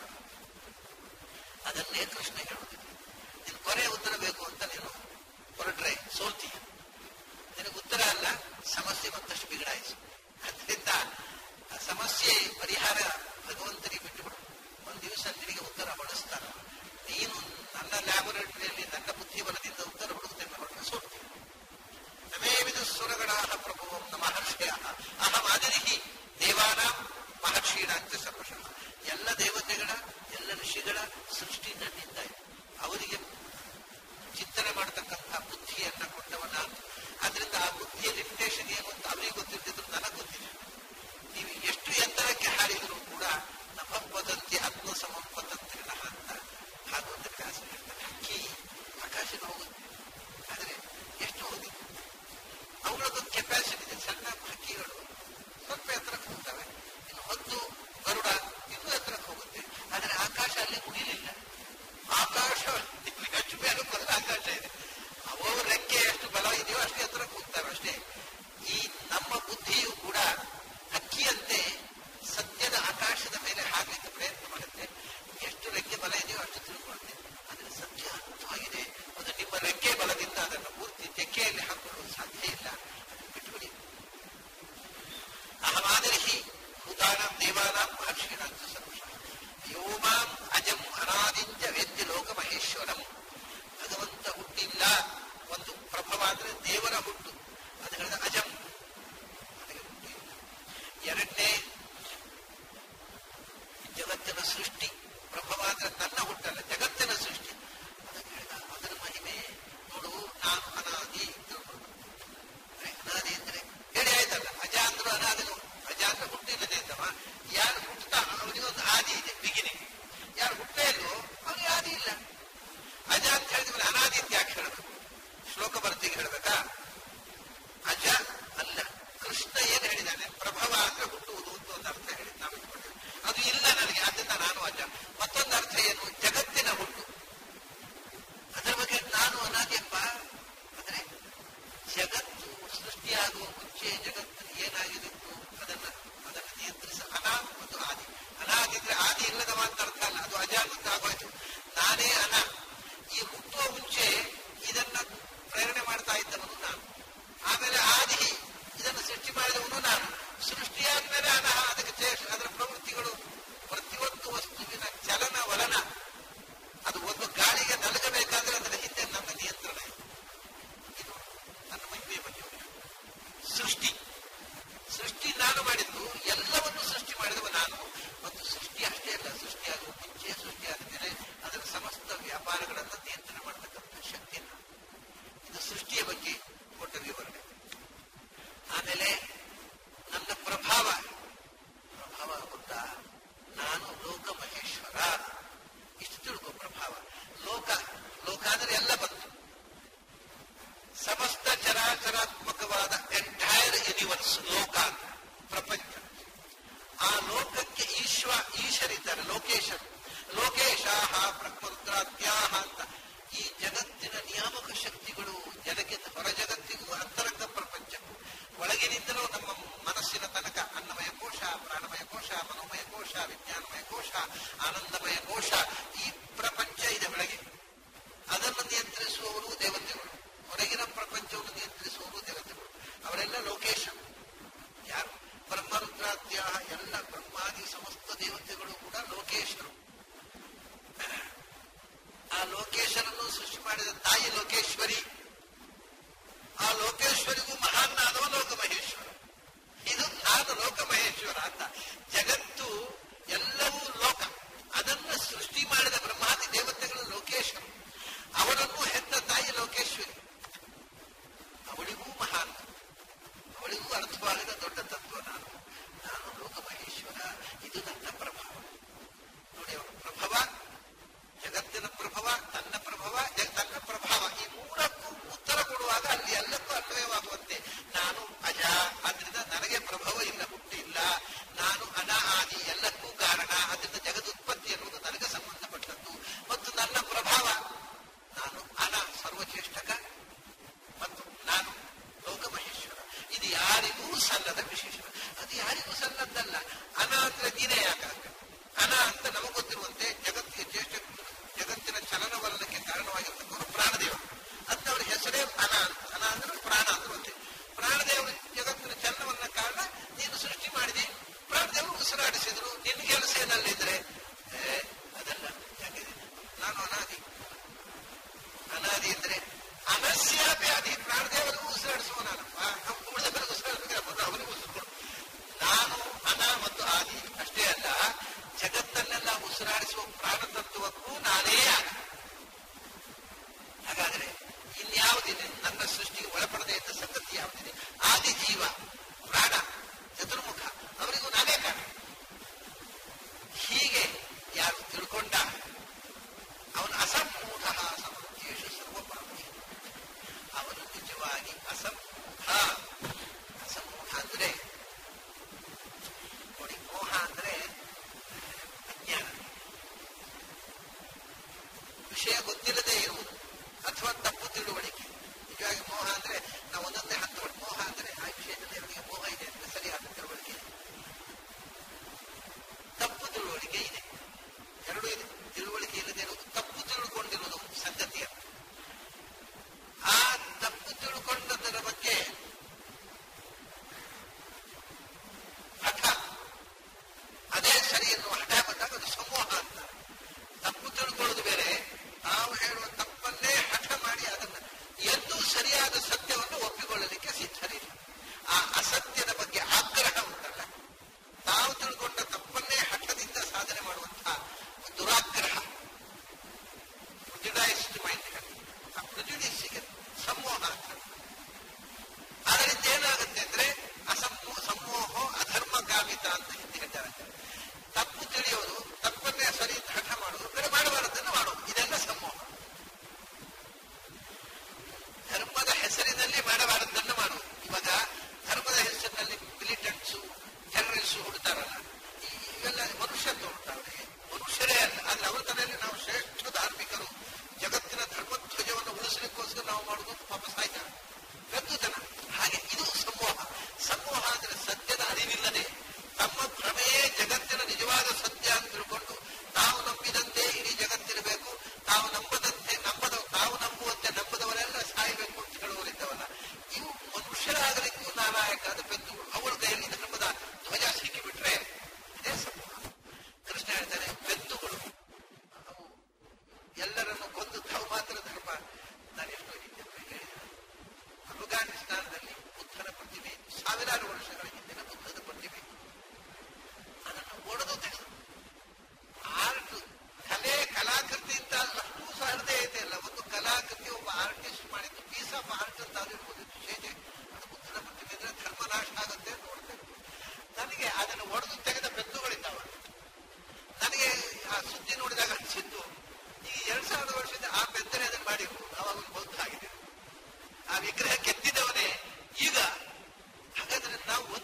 ಅದನ್ನೇ ಕೃಷ್ಣ ಹೇಳುವುದಿಲ್ಲ ನೀನು ಕೊನೆಯ ಉತ್ತರ ಬೇಕು ಅಂತ ನೀನು ಹೊರಟ್ರೆ ಸೋಲ್ತೀಯ ನಿನಗೆ ಉತ್ತರ ಅಲ್ಲ ಸಮಸ್ಯೆ ಮತ್ತಷ್ಟು ಬಿಗಡಾಯಿಸು ಅದರಿಂದ ಆ ಸಮಸ್ಯೆ ಪರಿಹಾರ ಭಗವಂತನಿಗೆ ಬಿಟ್ಟುಬಿಡು ಒಂದು ದಿವಸ ನಿನಗೆ ಉತ್ತರ ಹೊಡಿಸ್ತಾನ ನೀನು ನನ್ನ ಲ್ಯಾಬೊರೇಟರಿಯಲ್ಲಿ ನನ್ನ ಬುದ್ಧಿಬಲದಿಂದ ಉತ್ತರ ಹುಡುಕುತ್ತೇನೆ ಹೊರಟ್ರೆ ಸೋಲ್ತೀಯ ನಮೇ ವಿದುಸ್ವರಗಣಾ ಪ್ರಭುವಂ ನ ಮಹರ್ಷಯ ಅಹಂ ಆದಿರಿಹಿ ದೇವಾನಾಂ ಮಹರ್ಷೀಣಾಂಚ ಸರ್ವಶಃ ಎಲ್ಲ ದೇವತೆಗಳ ಎಲ್ಲ ಋಷಿಗಳ ಸೃಷ್ಟಿ ನನ್ನಿಂದ ಇದೆ ಅವರಿಗೆ ಚಿಂತನೆ ಮಾಡತಕ್ಕಂತಹ ಬುದ್ಧಿಯನ್ನ ಕೊಟ್ಟವ ನಾನು ಆದ್ರಿಂದ ಆ ಬುದ್ಧಿಯ ಲಿಮಿಟೇಷನ್ ಏನು ಅಂತ ಅವರಿಗೆ ಗೊತ್ತಿರ್ತಿದ್ರು ನನಗೆ ಗೊತ್ತಿಲ್ಲ ನೀವು ಎಷ್ಟು ಎತ್ತರಕ್ಕೆ ಹಾರಿದ್ರು ಕೂಡ ನಭವದಂತೆ ಆತ್ಮ ಸಮಪದಂತೆ ಅಂತ ಭಾಗವತ ವ್ಯಾಸ ಹೇಳ್ತಾರೆ ಹಕ್ಕಿ ಆಕಾಶಕ್ಕೆ ಹೋಗುತ್ತೆ ಆದರೆ ಎಷ್ಟು ಹೋಗಿದೆ ಅವುಗಳದ್ದೊಂದು ಕೆಪಾಸಿಟಿ ಇದೆ ಸಣ್ಣ ಹಕ್ಕಿಗಳು ಸ್ವಲ್ಪ ಎತ್ತರಕ್ಕೆ ಹೋಗ್ತವೆ ಇನ್ನು ಹೊತ್ತು ಗರುಡ ಇನ್ನೂ ಎತ್ತರಕ್ಕೆ ಹೋಗುತ್ತೆ ಆದರೆ ಆಕಾಶ ಅಲ್ಲಿ ಮುಗಿಲಿಲ್ಲ ಆಕಾಶ ಎಷ್ಟು ಮೇಲೆ ಬದಲ ಆಕಾಶ ಇದೆ ಅವರ ರೆಕ್ಕೆ ಎಷ್ಟು ಬಲ ಇದೆಯೋ ಅಷ್ಟು ಎತ್ತರಕ್ಕೆ ಹೋಗ್ತವೆ ಅಷ್ಟೇ ಈ ನಮ್ಮ ಬುದ್ಧಿಯು ಕೂಡ ಹಕ್ಕಿಯಂತೆ ಸತ್ಯದ ಆಕಾಶದ ಮೇಲೆ ಹಾಕಲಿಕ್ಕೆ ಪ್ರಯತ್ನ ಮಾಡುತ್ತೆ ಎಷ್ಟು ರೆಕ್ಕೆ ಬಲ ಇದೆಯೋ ಅಷ್ಟು ತಿಳ್ಕೊಳ್ಳುತ್ತೆ ಆದರೆ ಸತ್ಯ ಅರ್ಥವಾಗಿದೆ ಅದು ನಿಮ್ಮ ರೆಕ್ಕೆ ಬಲದಿಂದ ಅದನ್ನು ಪೂರ್ತಿ ತೆಕ್ಕೆಯಲ್ಲಿ ಹಾಕೊಳ್ಳಲು ಸಾಧ್ಯ ಇಲ್ಲ ಅದನ್ನು ಬಿಟ್ಟುಬಿಡಿ ಅಹಮಾದರಿಹಿ ಭೂತಾನಾಂ ದೇವಾನಾಂ ಮಹರ್ಷಿಣಾಂಚ ಸರ್ವಶಃ ಯೋ ಮಾಂ ಅಜಂ ಅನಾದಿಂಚ ವೇದ್ಯ ಲೋಕ ಮಹೇಶ್ವರಂ ಭಗವಂತ ಹುಟ್ಟಿಲ್ಲ ಒಂದು ಪ್ರಭವ ಅಂದ್ರೆ ದೇವರ ಹುಟ್ಟು ಅದು ಹೇಳಿದ ಅಜಂ ನನಗೆ ಹುಟ್ಟಿಲ್ಲ ಎರಡನೇ ಜಗತ್ತಿನ ಸೃಷ್ಟಿ ಪ್ರಭವ ಅಂದ್ರೆ ನನ್ನ ಹುಟ್ಟಲ್ಲ ಜಗತ್ತಿನ ಸೃಷ್ಟಿ ಅದಕ್ಕೆ ಹೇಳಿದ ಅದರ ಮಹಿಮೆ ನೋಡು ನಾನು ಅನಾದಿ ತಿಳ್ಕೊಂಡು ಅನಾದಿ ಅಂದ್ರೆ ಹೇಳಿ ಆಯ್ತಲ್ಲ ಅಜ ಅಂದ್ರು ಅನಾದಿನು ಅಜ ಅಂದ್ರೆ ಹುಟ್ಟಿಲ್ಲದೆ ಅಂತವ ಯಾರು ಹುಟ್ಟುತ್ತಾನೋ ಅವನಿಗೆ ಒಂದು ಆದಿ ಇದೆ ಬಿಗಿನಿಂಗ್ ಯಾರು ಹುಟ್ಟೇ ಇಲ್ವೋ ಅವನಿಗೆ ಆದಿ ಇಲ್ಲ ಅಜ ಅಂತ ಹೇಳಿದ್ರೆ ಅನಾದಿ ಅಂತ ಯಾಕೆ ಹೇಳಬೇಕು ಶ್ಲೋಕ ಬರ್ತಿಗೆ ಹೇಳ್ಬೇಕಾ ಅಜ ಅಲ್ಲ ಕೃಷ್ಣ ಏನ್ ಹೇಳಿದ್ದಾನೆ ಪ್ರಭವ ಅಂದ್ರೆ ಹುಟ್ಟುವುದು ಅಂತ ಒಂದು ಅರ್ಥ ಹೇಳಿದ್ ನಾವು ಇಟ್ಕೊಂಡಿದ್ದೀವಿ ಅದು ಇಲ್ಲ ನನಗೆ ಅದರಿಂದ ನಾನು ಅಜ ಮತ್ತೊಂದು ಅರ್ಥ ಏನು ಜಗತ್ತಿನ ಹುಟ್ಟು ಅದರ ಬಗ್ಗೆ ನಾನು ಅನಾದಿಯಪ್ಪ ಅಂದ್ರೆ ಜಗತ್ತು ಸೃಷ್ಟಿಯಾಗುವ ಮುಂಚೆ ಜಗತ್ತು ಏನಾಗಿದ್ದು ಅದನ್ನ ಅದನ್ನು ನಿಯಂತ್ರಿಸ ಅನಾ ಮತ್ತು ಆದಿ ಅನಾದಿದ್ರೆ ಆದಿ ಇಲ್ಲದವ ಅಂತ ಅರ್ಥ ಅಲ್ಲ ಅದು ಅಜ ಅಂತ ಆಗೋಯ್ತು ನಾನೇ ಅನ ಈ ಹುಟ್ಟುವ ಮುಂಚೆ ಇದನ್ನ ಪ್ರೇರಣೆ ಮಾಡ್ತಾ ಇದ್ದವನು ನಾನು ಆಮೇಲೆ ಆದಿ ಇದನ್ನು ಸೃಷ್ಟಿ ಮಾಡಿದವನು ನಾನು ಸೃಷ್ಟಿಯಾದ್ಮೇಲೆ ಅನಹ ಅದಕ್ಕೆ ಚೇ- ಅದರ ಪ್ರವೃತ್ತಿಗಳು ಪ್ರತಿಯೊಂದು ವಸ್ತುವಿನ ಚಲನ ವಲನ ಅದು ಒಂದು ಗಾಳಿಗೆ ನಲಗಬೇಕಾದ್ರೆ ಅದರ ಹಿಂದೆ ನನ್ನ ನಿಯಂತ್ರಣ ಇದೆ ಇದು ನನ್ನ ಮಹಿಮೆಯ ಬಗ್ಗೆ ಉಂಟು. ಸೃಷ್ಟಿ ಸೃಷ್ಟಿ ನಾನು ಮಾಡಿದ್ದು ಎಲ್ಲವನ್ನು ಸೃಷ್ಟಿ ಮಾಡಿದವ ನಾನು ಮತ್ತು ಸೃಷ್ಟಿ ಅಷ್ಟೇ ಅಲ್ಲ ಸೃಷ್ಟಿಯಾಗುವ ಮುಂಚೆ ಸೃಷ್ಟಿಯಾದ ಮೇಲೆ ಅದರ ಸಮಸ್ತ ವ್ಯಾಪಾರಗಳನ್ನು ನಿಯಂತ್ರಣ ಮಾಡತಕ್ಕಂಥ ಶಕ್ತಿ ನಾನು. ಇದು ಸೃಷ್ಟಿಯ ಬಗ್ಗೆ ಕೊಟ್ಟ ವಿವರಣೆ ಆಮೇಲೆ ನನ್ನ ಪ್ರಭಾವ ಪ್ರಭಾವ ಗೊತ್ತಾ ನಾನು ಲೋಕ ಮಹೇಶ್ವರ ಇಷ್ಟು ತಿಳ್ಕೊ ಪ್ರಭಾವ ಲೋಕ ಲೋಕ ಅಂದ್ರೆ ಎಲ್ಲ ಬಂತು ಸಮಸ್ತ ಚರಾಚರಾತ್ಮಕವಾದ ಎಂಟೈರ್ ಯೂನಿವರ್ಸ್ ಲೋಕ ಅಂತ ಪ್ರಪಂಚ ಆ ಲೋಕಕ್ಕೆ ಈಶ್ವ ಈಶರಿದ್ದಾರೆ ಲೋಕೇಶರು ಲೋಕೇಶಾಹ ಬ್ರಹ್ಮರುದ್ರಾತ್ಯಾಹ ಅಂತ ಈ ಜಗತ್ತಿನ ನಿಯಾಮಕ ಶಕ್ತಿಗಳು ಜಗತ್ತಿನ ಹೊರ ಜಗತ್ತಿಗೂ ಅಂತರಂಗ ಪ್ರಪಂಚಕ್ಕೂ ಒಳಗಿನಿಂದಲೂ ನಮ್ಮ ಮನಸ್ಸಿನ ತನಕ ಅನ್ನಮಯ ಕೋಶ ಪ್ರಾಣಮಯ ಕೋಶ ಮನೋಮಯ ಕೋಶ ವಿಜ್ಞಾನಮಯ ಕೋಶ ಆನಂದಮಯ ಕೋಶ ಈ ಪ್ರಪಂಚ ಇದೆ ಒಳಗೆ ಅದನ್ನು ನಿಯಂತ್ರಿಸುವವರು ದೇವತೆಗಳು ಹೊರಗಿನ ಪ್ರಪಂಚವನ್ನು ನಿಯಂತ್ರಿಸುವವರು ದೇವತೆಗಳು ಅವರೆಲ್ಲ ಲೋಕೇಶ ಅಂತ ಜಗತ್ತು ಎಲ್ಲವೂ ಲೋಕ ಅದನ್ನು ಸೃಷ್ಟಿ ಮಾಡಿದ ಬ್ರಹ್ಮಾದಿ ದೇವತೆಗಳು ಲೋಕೇಶ್ವರ ಅವರನ್ನು ಹೆತ್ತ ತಾಯಿ ಲೋಕೇಶ್ವರಿ ಅವಳಿಗೂ ಮಹಾನ್ ಅವಳಿಗೂ ಅರ್ಥವಾಗದ ದೊಡ್ಡ ತತ್ವ ನಾನು ನಾನು ಲೋಕ ಮಹೇಶ್ವರ ಇದು ನನ್ನ ಪ್ರಭಾವ ನೋಡಿ ಅವರ ಪ್ರಭವ ಜಗತ್ತಿನ ಪ್ರಭವ ತನ್ನ ಪ್ರಭವ ಜಗ- ತನ್ನ ಪ್ರಭಾವ ಈ ಮೂರಕ್ಕೂ ಉತ್ತರ ಕೊಡುವಾಗ ಅಲ್ಲಿ ಎಲ್ಲಕ್ಕೂ ಅನ್ವಯವಾಗುವಂತೆ ನಾನು ಅಜ ಆದ್ರಿಂದ ನನಗೆ ಪ್ರಭವ ಇಲ್ಲ ಹುಟ್ಟು ಇಲ್ಲ ನಾನು ಅನ ಆದಿ ಎಲ್ಲಕ್ಕೂ ಕಾರಣ ಅದರಿಂದ ಜಗದುತ್ಪತ್ತಿ ಎನ್ನುವುದು ನನಗೆ ಸಂಬಂಧಪಟ್ಟದ್ದು ಮತ್ತು ನನ್ನ ಪ್ರಭಾವ ನಾನು ಅನ ಸರ್ವಚೇಷ್ಟಕ ಮತ್ತು ನಾನು ಲೋಕಮಹೇಶ್ವರ ಇದು ಯಾರಿಗೂ ಸಲ್ಲದ ವಿಶೇಷ ಅದು ಯಾರಿಗೂ ಸಲ್ಲದ್ದಲ್ಲ ಅನ ಅಂದ್ರೆ ನೀನೇ ಯಾಕಾಗ ಅನ ಅಂತ ನಮಗೆ ಗೊತ್ತಿರುವಂತೆ ಜಗತ್ತಿಗೆ ಜ್ಯೇಷ್ಠ ಜಗತ್ತಿನ ಚಲನವಲನಕ್ಕೆ ಕಾರಣವಾಗಿರ್ತಕ್ಕವರು ಪ್ರಾಣದೇವರು ಅಂತವ್ರ ಹೆಸರೇ ಅನ ಅಂತ ಅನ ಅಂದ್ರೆ ಪ್ರಾಣ ಅಂದ್ರೆ ಒಂದೇ ಪ್ರಾಣದೇವರು ಜಗತ್ತಿನ ಚಲನವಲನ ಕಾರಣ ನೀನು ಸೃಷ್ಟಿ ಮಾಡಿದಿ ಪ್ರಾಣದೇವರು ಉಸಿರಾಡಿಸಿದ್ರು ನಿನ್ನ ಕೆಲಸ ಏನಲ್ಲಿದ್ರೆ ಏ, ಅದಲ್ಲ ಯಾಕೆ ನಾನು ಅನಾದಿ ಅನಾದಿ ಅಂದ್ರೆ ಅನಸ್ಯಾಪಿ ಆದಿ ಪ್ರಾಣದೇವರಿಗೂ ಉಸಿರಾಡಿಸುವನಪ್ಪ ನಮ್ಮ ಉಳಿದವರಿಗೆ ಉಸಿರಾಡಿಸ್ಬೇಕು ಅವನಿಗೂ ಉಸಿರು ನಾನು ಅನ ಮತ್ತು ಆದಿ ಅಷ್ಟೇ ಅಲ್ಲ ಜಗತ್ತನ್ನೆಲ್ಲ ಉಸಿರಾಡಿಸುವ ಪ್ರಾಣತತ್ವಕ್ಕೂ ನಾನೇ ಆದ ಹಾಗಾದ್ರೆ ಇನ್ಯಾವುದಿದೆ ನನ್ನ ಸೃಷ್ಟಿಗೆ ಒಳಪಡದೆ ಇದ್ದ ಸಂಗತಿ ಯಾವುದಿದೆ ಆದಿ ಜೀವ ಪ್ರಾಣ ಚತುರ್ಮುಖ ಅವರಿಗೂ ನಾನೇ ಕಾರಣ ಹೀಗೆ ಯಾರು ತಿಳ್ಕೊಂಡ ಅವನು ಅಸಮ್ಮೂಢ ಸಮಂತೇಶು ಸರ್ವಪಾಪಿ ಅವನು ನಿಜವಾಗಿ ಅಸಮ್ಮೂಢ ಅಸಮ್ಮೂಢ ಅಂದ್ರೆ ನೋಡಿ ಮೋಹ ಅಂದ್ರೆ ಅಜ್ಞಾನ ವಿಷಯ ಗೊತ್ತಿಲ್ಲದೆ ಇರುವುದು ಅಥವಾ ತಪ್ಪು ತಿಳುವಳಿಕೆ ನಿಜವಾಗಿ ಮೋಹ ಅಂದ್ರೆ ನಾವು ಒಂದೊಂದೇ ಹಂತ ಮೋಹ ಅಂದ್ರೆ ಆ ವಿಷಯದಲ್ಲಿ ಅವನಿಗೆ ಮೋಹ ಇದೆ ಅಂದ್ರೆ ಸರಿಯಾದ ತಿಳುವಳಿಕೆ ಇದೆ ತಪ್ಪು ತಿಳುವಳಿಕೆ ಇದೆ ಎರಡೂ ಇದೆ ತಿಳುವಳಿಕೆ ಇಲ್ಲದೆ ಇರುವುದು ತಪ್ಪು ತಿಳ್ಕೊಂಡಿರುವುದು ಒಂದು ಸಂಗತಿ ಅಂತ ಆ ತಪ್ಪು ತಿಳ್ಕೊಂಡದರ ಬಗ್ಗೆ ಹಠ ಅದೇ ಸರಿ ಎನ್ನುವ ಹಠ ಬಂದಾಗ ಅದು ಸಮೂಹ ಅಂತ ತಪ್ಪು ತಿಳ್ಕೊಳ್ಳೋದು ಬೇರೆ ನಾವು ಹೇಳುವ ತಪ್ಪನ್ನೇ ಹಠ ಮಾಡಿ ಅದನ್ನ ಎಂದು ಸರಿಯಾದ ಸತ್ಯವನ್ನು ಒಪ್ಪಿಕೊಳ್ಳಲಿಕ್ಕೆ ಸಿದ್ಧರಿಲ್ಲ ಆ ಅಸತ್ಯದ ಬಗ್ಗೆ ಆಗ್ರಹ ಉಂಟಲ್ಲ ತಾವು ತಿಳ್ಕೊಂಡ ತಪ್ಪನ್ನೇ ಹಠದಿಂದ ಸಾಧನೆ ಮಾಡುವಂತಹ ದುರಾಗ್ರಹ ಪ್ರಿಜುಡೈಸ್ಡ್ ಮೈಂಡ್ ಆ ಪ್ರಿಜುಡಿಸಿಗೆ ಸಮೂಹ ಅಂತ ಅದರಿಂದ ಏನಾಗುತ್ತೆ ಅಂದ್ರೆ ಅಸಮ್ಮೋ ಸಮೂಹ ಅಧರ್ಮಗಾಮಿತ ಅಂತ ಹಿಂದೆ ಹೇಳ್ತಾರೆ ತಪ್ಪು ತಿಳಿಯೋದು ತಪ್ಪನ್ನೇ ಸರಿ ಅಂತ ಹಠ ಮಾಡೋದು ಬೇರೆ ಮಾಡಬಾರದನ್ನು ಮಾಡೋದು ಇದೆಲ್ಲ ಸಮೂಹ ಧರ್ಮದ ಹೆಸರಿನಲ್ಲಿ ಮಾಡಬಾರದನ್ನು ಮಾಡುವುದು ಇವಾಗ ಧರ್ಮದ ಹೆಸರಿನಲ್ಲಿ ಮಿಲಿಟೆಂಟ್ಸು ಟೆರರಿಸ್ಟು ಹುಡ್ತಾರಲ್ಲ ಈ- ಇವೆಲ್ಲ ಮನುಷ್ಯತ್ವ ಹುಡ್ತಾರೆ ಮನುಷ್ಯರೇ ಅಲ್ಲ ಆದ್ರೆ ಅವರ ತಲೆಯಲ್ಲಿ ನಾವು ಶ್ರೇಷ್ಠ ಧಾರ್ಮಿಕರು ಜಗತ್ತಿನ ಧರ್ಮಧ್ವಜವನ್ನು ಉಳಿಸಲಿಕ್ಕೋಸ್ಕರ ನಾವು ಮಾಡುವುದು ಪಾಪ ಸಾಯ್ತಾರೆ ಗದ್ದುತನ ಹಾಗೆ ಇದು ಸಮೂಹ ಸಮೂಹ ಅಂದ್ರೆ ಸತ್ಯದ ಅರಿವಿಲ್ಲದೆ ತಮ್ಮ ಭ್ರಮೆಯೇ ಜಗತ್ತಿನ ನಿಜವಾದ ಸತ್ಯ ಅಂತ ತಿಳ್ಕೊಂಡು ತಾವು ನಂಬಿದಂತೆ ಇಡೀ ಜಗತ್ತಿರಬೇಕು ತಾವು ನಂಬದಂತೆ ನಂಬದ ತಾವು ನಂಬುವಂತೆ ನಂಬದವರೆಲ್ಲ ಸಾಯಬೇಕು ಅಂತ ಹೇಳುವರಿದ್ದವಲ್ಲ ಇವು ಮನುಷ್ಯರಾಗಲಿಕ್ಕೂ ನಾಲಾಯಕಾದ ಪೆದ್ದುಗಳು ಅವರ ಕೈಯಲ್ಲಿ ಧರ್ಮದ ಧ್ವಜ ಸಿಕ್ಕಿಬಿಟ್ರೆ ಇದೇ ಸಮೂಹ ಕೃಷ್ಣ ಹೇಳ್ತಾನೆ ಪೆದ್ದುಗಳು ಅವು ಎಲ್ಲರನ್ನು ಕೊಂದು ತಾವು ಮಾತ್ರ ಧರ್ಮ ನಾನು ಎಷ್ಟೋ ಹಿಂದೆ ಹೇಳಿದೆ ಅಫ್ಘಾನಿಸ್ತಾನದಲ್ಲಿ ಬುದ್ಧನ ಪ್ರತಿಮೆ ಸಾವಿರಾರು ವರ್ಷಗಳ ಹಿಂದಿನ ಬುದ್ಧದ ಪ್ರತಿಮೆ ಅದನ್ನು ಒಡೆದು ತೆಗೆದು ಆರ್ಟ್ ಕಲೆ ಕಲಾಕೃತಿ ಅಂತ ಅಷ್ಟು ಸಹಜತೆ ಇದೆ ಅಲ್ಲ ಒಂದು ಕಲಾಕೃತಿ ಒಬ್ಬ ಆರ್ಟಿಸ್ಟ್ ಮಾಡಿದ್ದು ಪೀಸ್ ಆಫ್ ಆರ್ಟ್ ಅಂತ ಅದು ಇರ್ಬೋದು ವಿಷಯ ಇದೆ ಅದು ಬುದ್ಧನ ಪ್ರತಿಮೆ ಅಂದ್ರೆ ಧರ್ಮನಾಶ ಆಗುತ್ತೆ ನೋಡ್ಬೇಕು ನನಗೆ ಅದನ್ನು ಒಡೆದು ತೆಗೆದ ಬೆತ್ತುಗಳಿದ್ದಾವ ನನಗೆ ಆ ಸುದ್ದಿ ನೋಡಿದಾಗ ಅನಿಸಿದ್ದು ಈ ಎರಡ್ ಸಾವಿರದ ವರ್ಷದ ಆ ಬೆತ್ತನೆ ಅದನ್ನು ಮಾಡಿರ್ಬೋದು ಅವಾಗ ಒಂದು ಬೌದ್ಧ ಆಗಿದೆ ಆ ವಿಗ್ರಹ ಕೆತ್ತಿದವನೇ ಈಗ ಹಾಗಾದ್ರೆ ನಾವು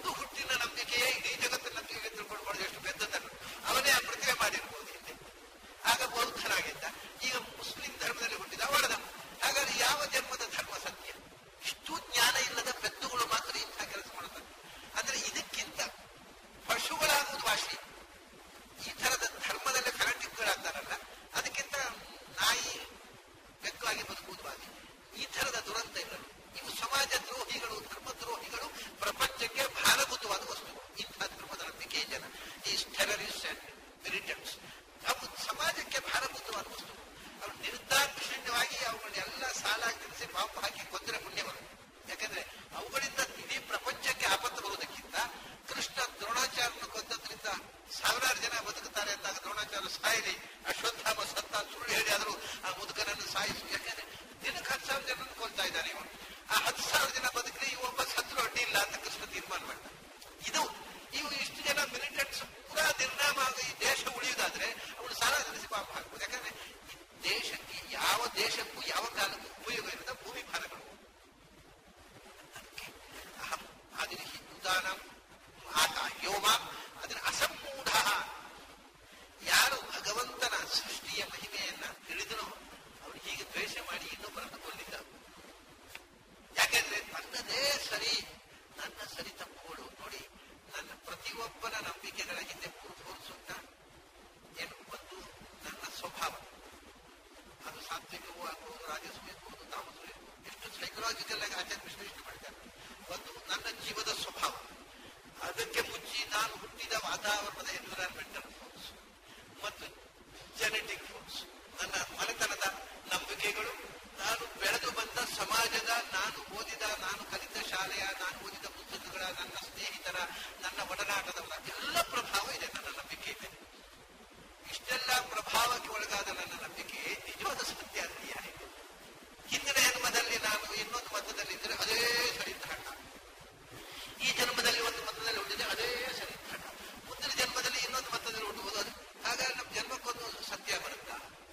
ಶಾಲೆಯ ನಾನು ಓದಿದ ಪುಸ್ತಕಗಳ ನನ್ನ ಸ್ನೇಹಿತರ ನನ್ನ ಒಡನಾಟದವರ ಎಲ್ಲ ಪ್ರಭಾವ ಇದೆ ನನ್ನ ನಂಬಿಕೆ ಇದೆ ಇಷ್ಟೆಲ್ಲ ಪ್ರಭಾವಕ್ಕೆ ಒಳಗಾದ ನನ್ನ ನಂಬಿಕೆ ನಿಜವಾದ ಸತ್ಯ ಅಂತ ಯಾರಿಗೂ ಹಿಂದಿನ ಜನ್ಮದಲ್ಲಿ ನಾನು ಇನ್ನೊಂದು ಮತದಲ್ಲಿ ಇದ್ದರೆ ಅದೇ ಸರಿತಾಟ ಈ ಜನ್ಮದಲ್ಲಿ ಒಂದು ಮತದಲ್ಲಿ ಹುಟ್ಟಿದೆ ಅದೇ ಸರಿತಾಟ ಮುಂದಿನ ಜನ್ಮದಲ್ಲಿ ಇನ್ನೊಂದು ಮತದಲ್ಲಿ ಹುಟ್ಟುವುದು ಅದು ಹಾಗಾಗಿ ನಮ್ಮ ಜನ್ಮಕ್ಕೊಂದು ಸತ್ಯ ಬರುತ್ತಾ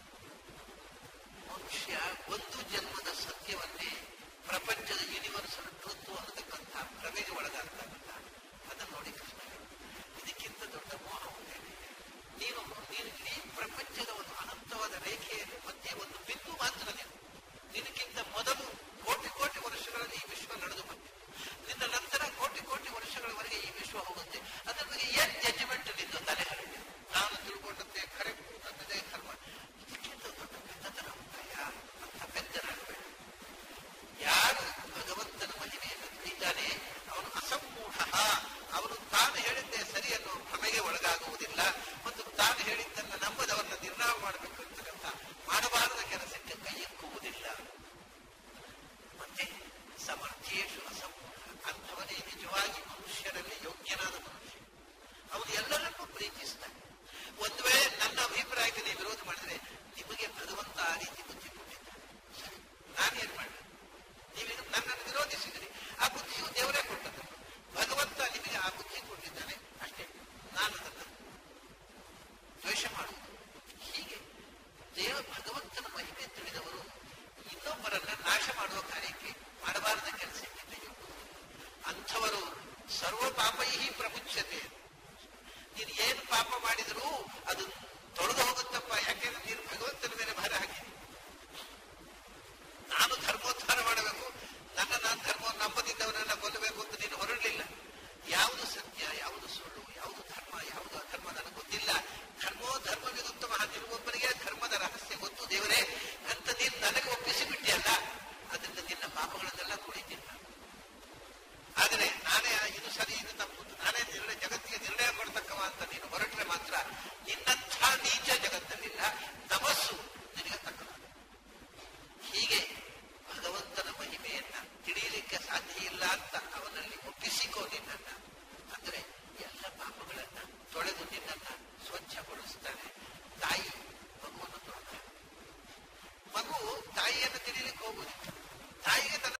ಮನುಷ್ಯ ಒಂದು ಜನ್ಮದ ಸತ್ಯವನ್ನೇ ಪ್ರಪಂಚದ ಯೂನಿವರ್ಸಲ್ ಟ್ರೂತ್ ಅನ್ನತಕ್ಕಂಥ ಭ್ರಮೆಗೆ ಒಳಗಾಗ್ತಾಗಲ್ಲ ಅದನ್ನು ನೋಡಿ ಕೃಷ್ಣ ಇದಕ್ಕಿಂತ ದೊಡ್ಡ ಮೋಹ ಉಂಟೇನೆ ನೀನು ನೀನು ಇಡೀ ಪ್ರಪಂಚದ ಒಂದು ಅನಂತವಾದ ರೇಖೆಯಲ್ಲಿ ಮಧ್ಯೆ ಒಂದು ಬಿಂದು ಮಾತ್ರ ನೀನು ನಿನಗಿಂತ ಮೊದಲು ಕೋಟಿ ಕೋಟಿ ವರ್ಷಗಳಲ್ಲಿ ಈ ವಿಶ್ವ ನಡೆದು ಬಂದಿದೆ ನಿನ್ನ ನಂತರ ಕೋಟಿ ಕೋಟಿ ವರ್ಷಗಳವರೆಗೆ ಈ ವಿಶ್ವ ಹೋಗುತ್ತೆ ಅದರ ಬಗ್ಗೆ ಏನ್ ಜಡ್ಜ್ಮೆಂಟ್ ನಿಂದು ತಲೆ ಹರಡಿ ನಾನು ತಿಳ್ಕೊಂಡಂತೆ ಕರೆಕ್ಟ್ ನನ್ನದೇ ಧರ್ಮ ಇದಕ್ಕಿಂತ ದೊಡ್ಡ ಬೆತ್ತತನ ಉಂಟಯ್ಯ ಅಂತ ಬೆತ್ತನಾಗಬೇಡ ಯಾರು ಭಗವಂತನ ಮಹಿಮೆಯನ್ನು ತಿಳಿತಾನೆ ಅವನು ಅಸಮ್ಮೂಢ ಅವನು ತಾನು ಹೇಳಿದ್ದೇ ಸರಿ ಅನ್ನೋ ಭ್ರಮೆಗೆ ಒಳಗಾಗುವುದಿಲ್ಲ ಮತ್ತು ತಾನು ಹೇಳಿದ್ದನ್ನು ನಂಬದವರನ್ನ ನಿರ್ಣಯ ಮಾಡಬೇಕು ಅಂತಕ್ಕಂಥ ಮಾಡಬಾರದ ಕೆಲಸಕ್ಕೆ ಕೈ ಎಕ್ಕುವುದಿಲ್ಲ ಮತ್ತೆ ಸಮರ್ಥ್ಯೇಶು ಅಸಮ್ಮೂಢ ಅಂಥವನೇ ನಿಜವಾಗಿ ಮನುಷ್ಯರಲ್ಲಿ ಯೋಗ್ಯನಾದ ಮನುಷ್ಯ ಅವನು ಎಲ್ಲರನ್ನೂ ಪ್ರೀತಿಸ್ತಾನೆ ಒಂದು ವೇಳೆ ನನ್ನ ಅಭಿಪ್ರಾಯಕ್ಕೆ ನೀವು ವಿರೋಧ ಮಾಡಿದ್ರೆ ನಿಮಗೆ ಭಗವಂತ ಆ ರೀತಿ ಬುದ್ಧಿ ಕೊಟ್ಟಿದ್ದಾನೆ ಸರಿ ನಾನೇನ್ ಮಾಡಲಿ ನೀವೀಗ ನನ್ನನ್ನು ವಿರೋಧಿಸಿದ್ರಿ ಆ ಬುದ್ಧಿಯು ದೇವರೇ ಕೊಟ್ಟದ್ದು ಭಗವಂತ ನಿಮಗೆ ಆ ಬುದ್ಧಿ ಕೊಟ್ಟಿದ್ದಾನೆ ಅಷ್ಟೇ ನಾನು ಅದನ್ನು ದ್ವೇಷ ಮಾಡುವುದು ಹೀಗೆ ದೇವ ಭಗವಂತನ ಮಹಿಮೆ ತಿಳಿದವರು ಇನ್ನೊಬ್ಬರನ್ನ ನಾಶ ಮಾಡುವ ಕಾರ್ಯಕ್ಕೆ ಮಾಡಬಾರದ ಕೆಲಸಕ್ಕೆ ತೆಗೆದುಕೊಳ್ಳುವುದು ಅಂಥವರು ಸರ್ವ ಪಾಪೈಹಿ ಪ್ರಮುಚ್ಯತೆ ನೀನು ಏನು ಪಾಪ ಮಾಡಿದರೂ ಅದು ತೊಳೆದು ಹೋಗುತ್ತಪ್ಪ ಯಾಕೆಂದ್ರೆ ನೀನು ಭಗವಂತನ ಮೇಲೆ ಭಾರ ಹಾಕಿದಿ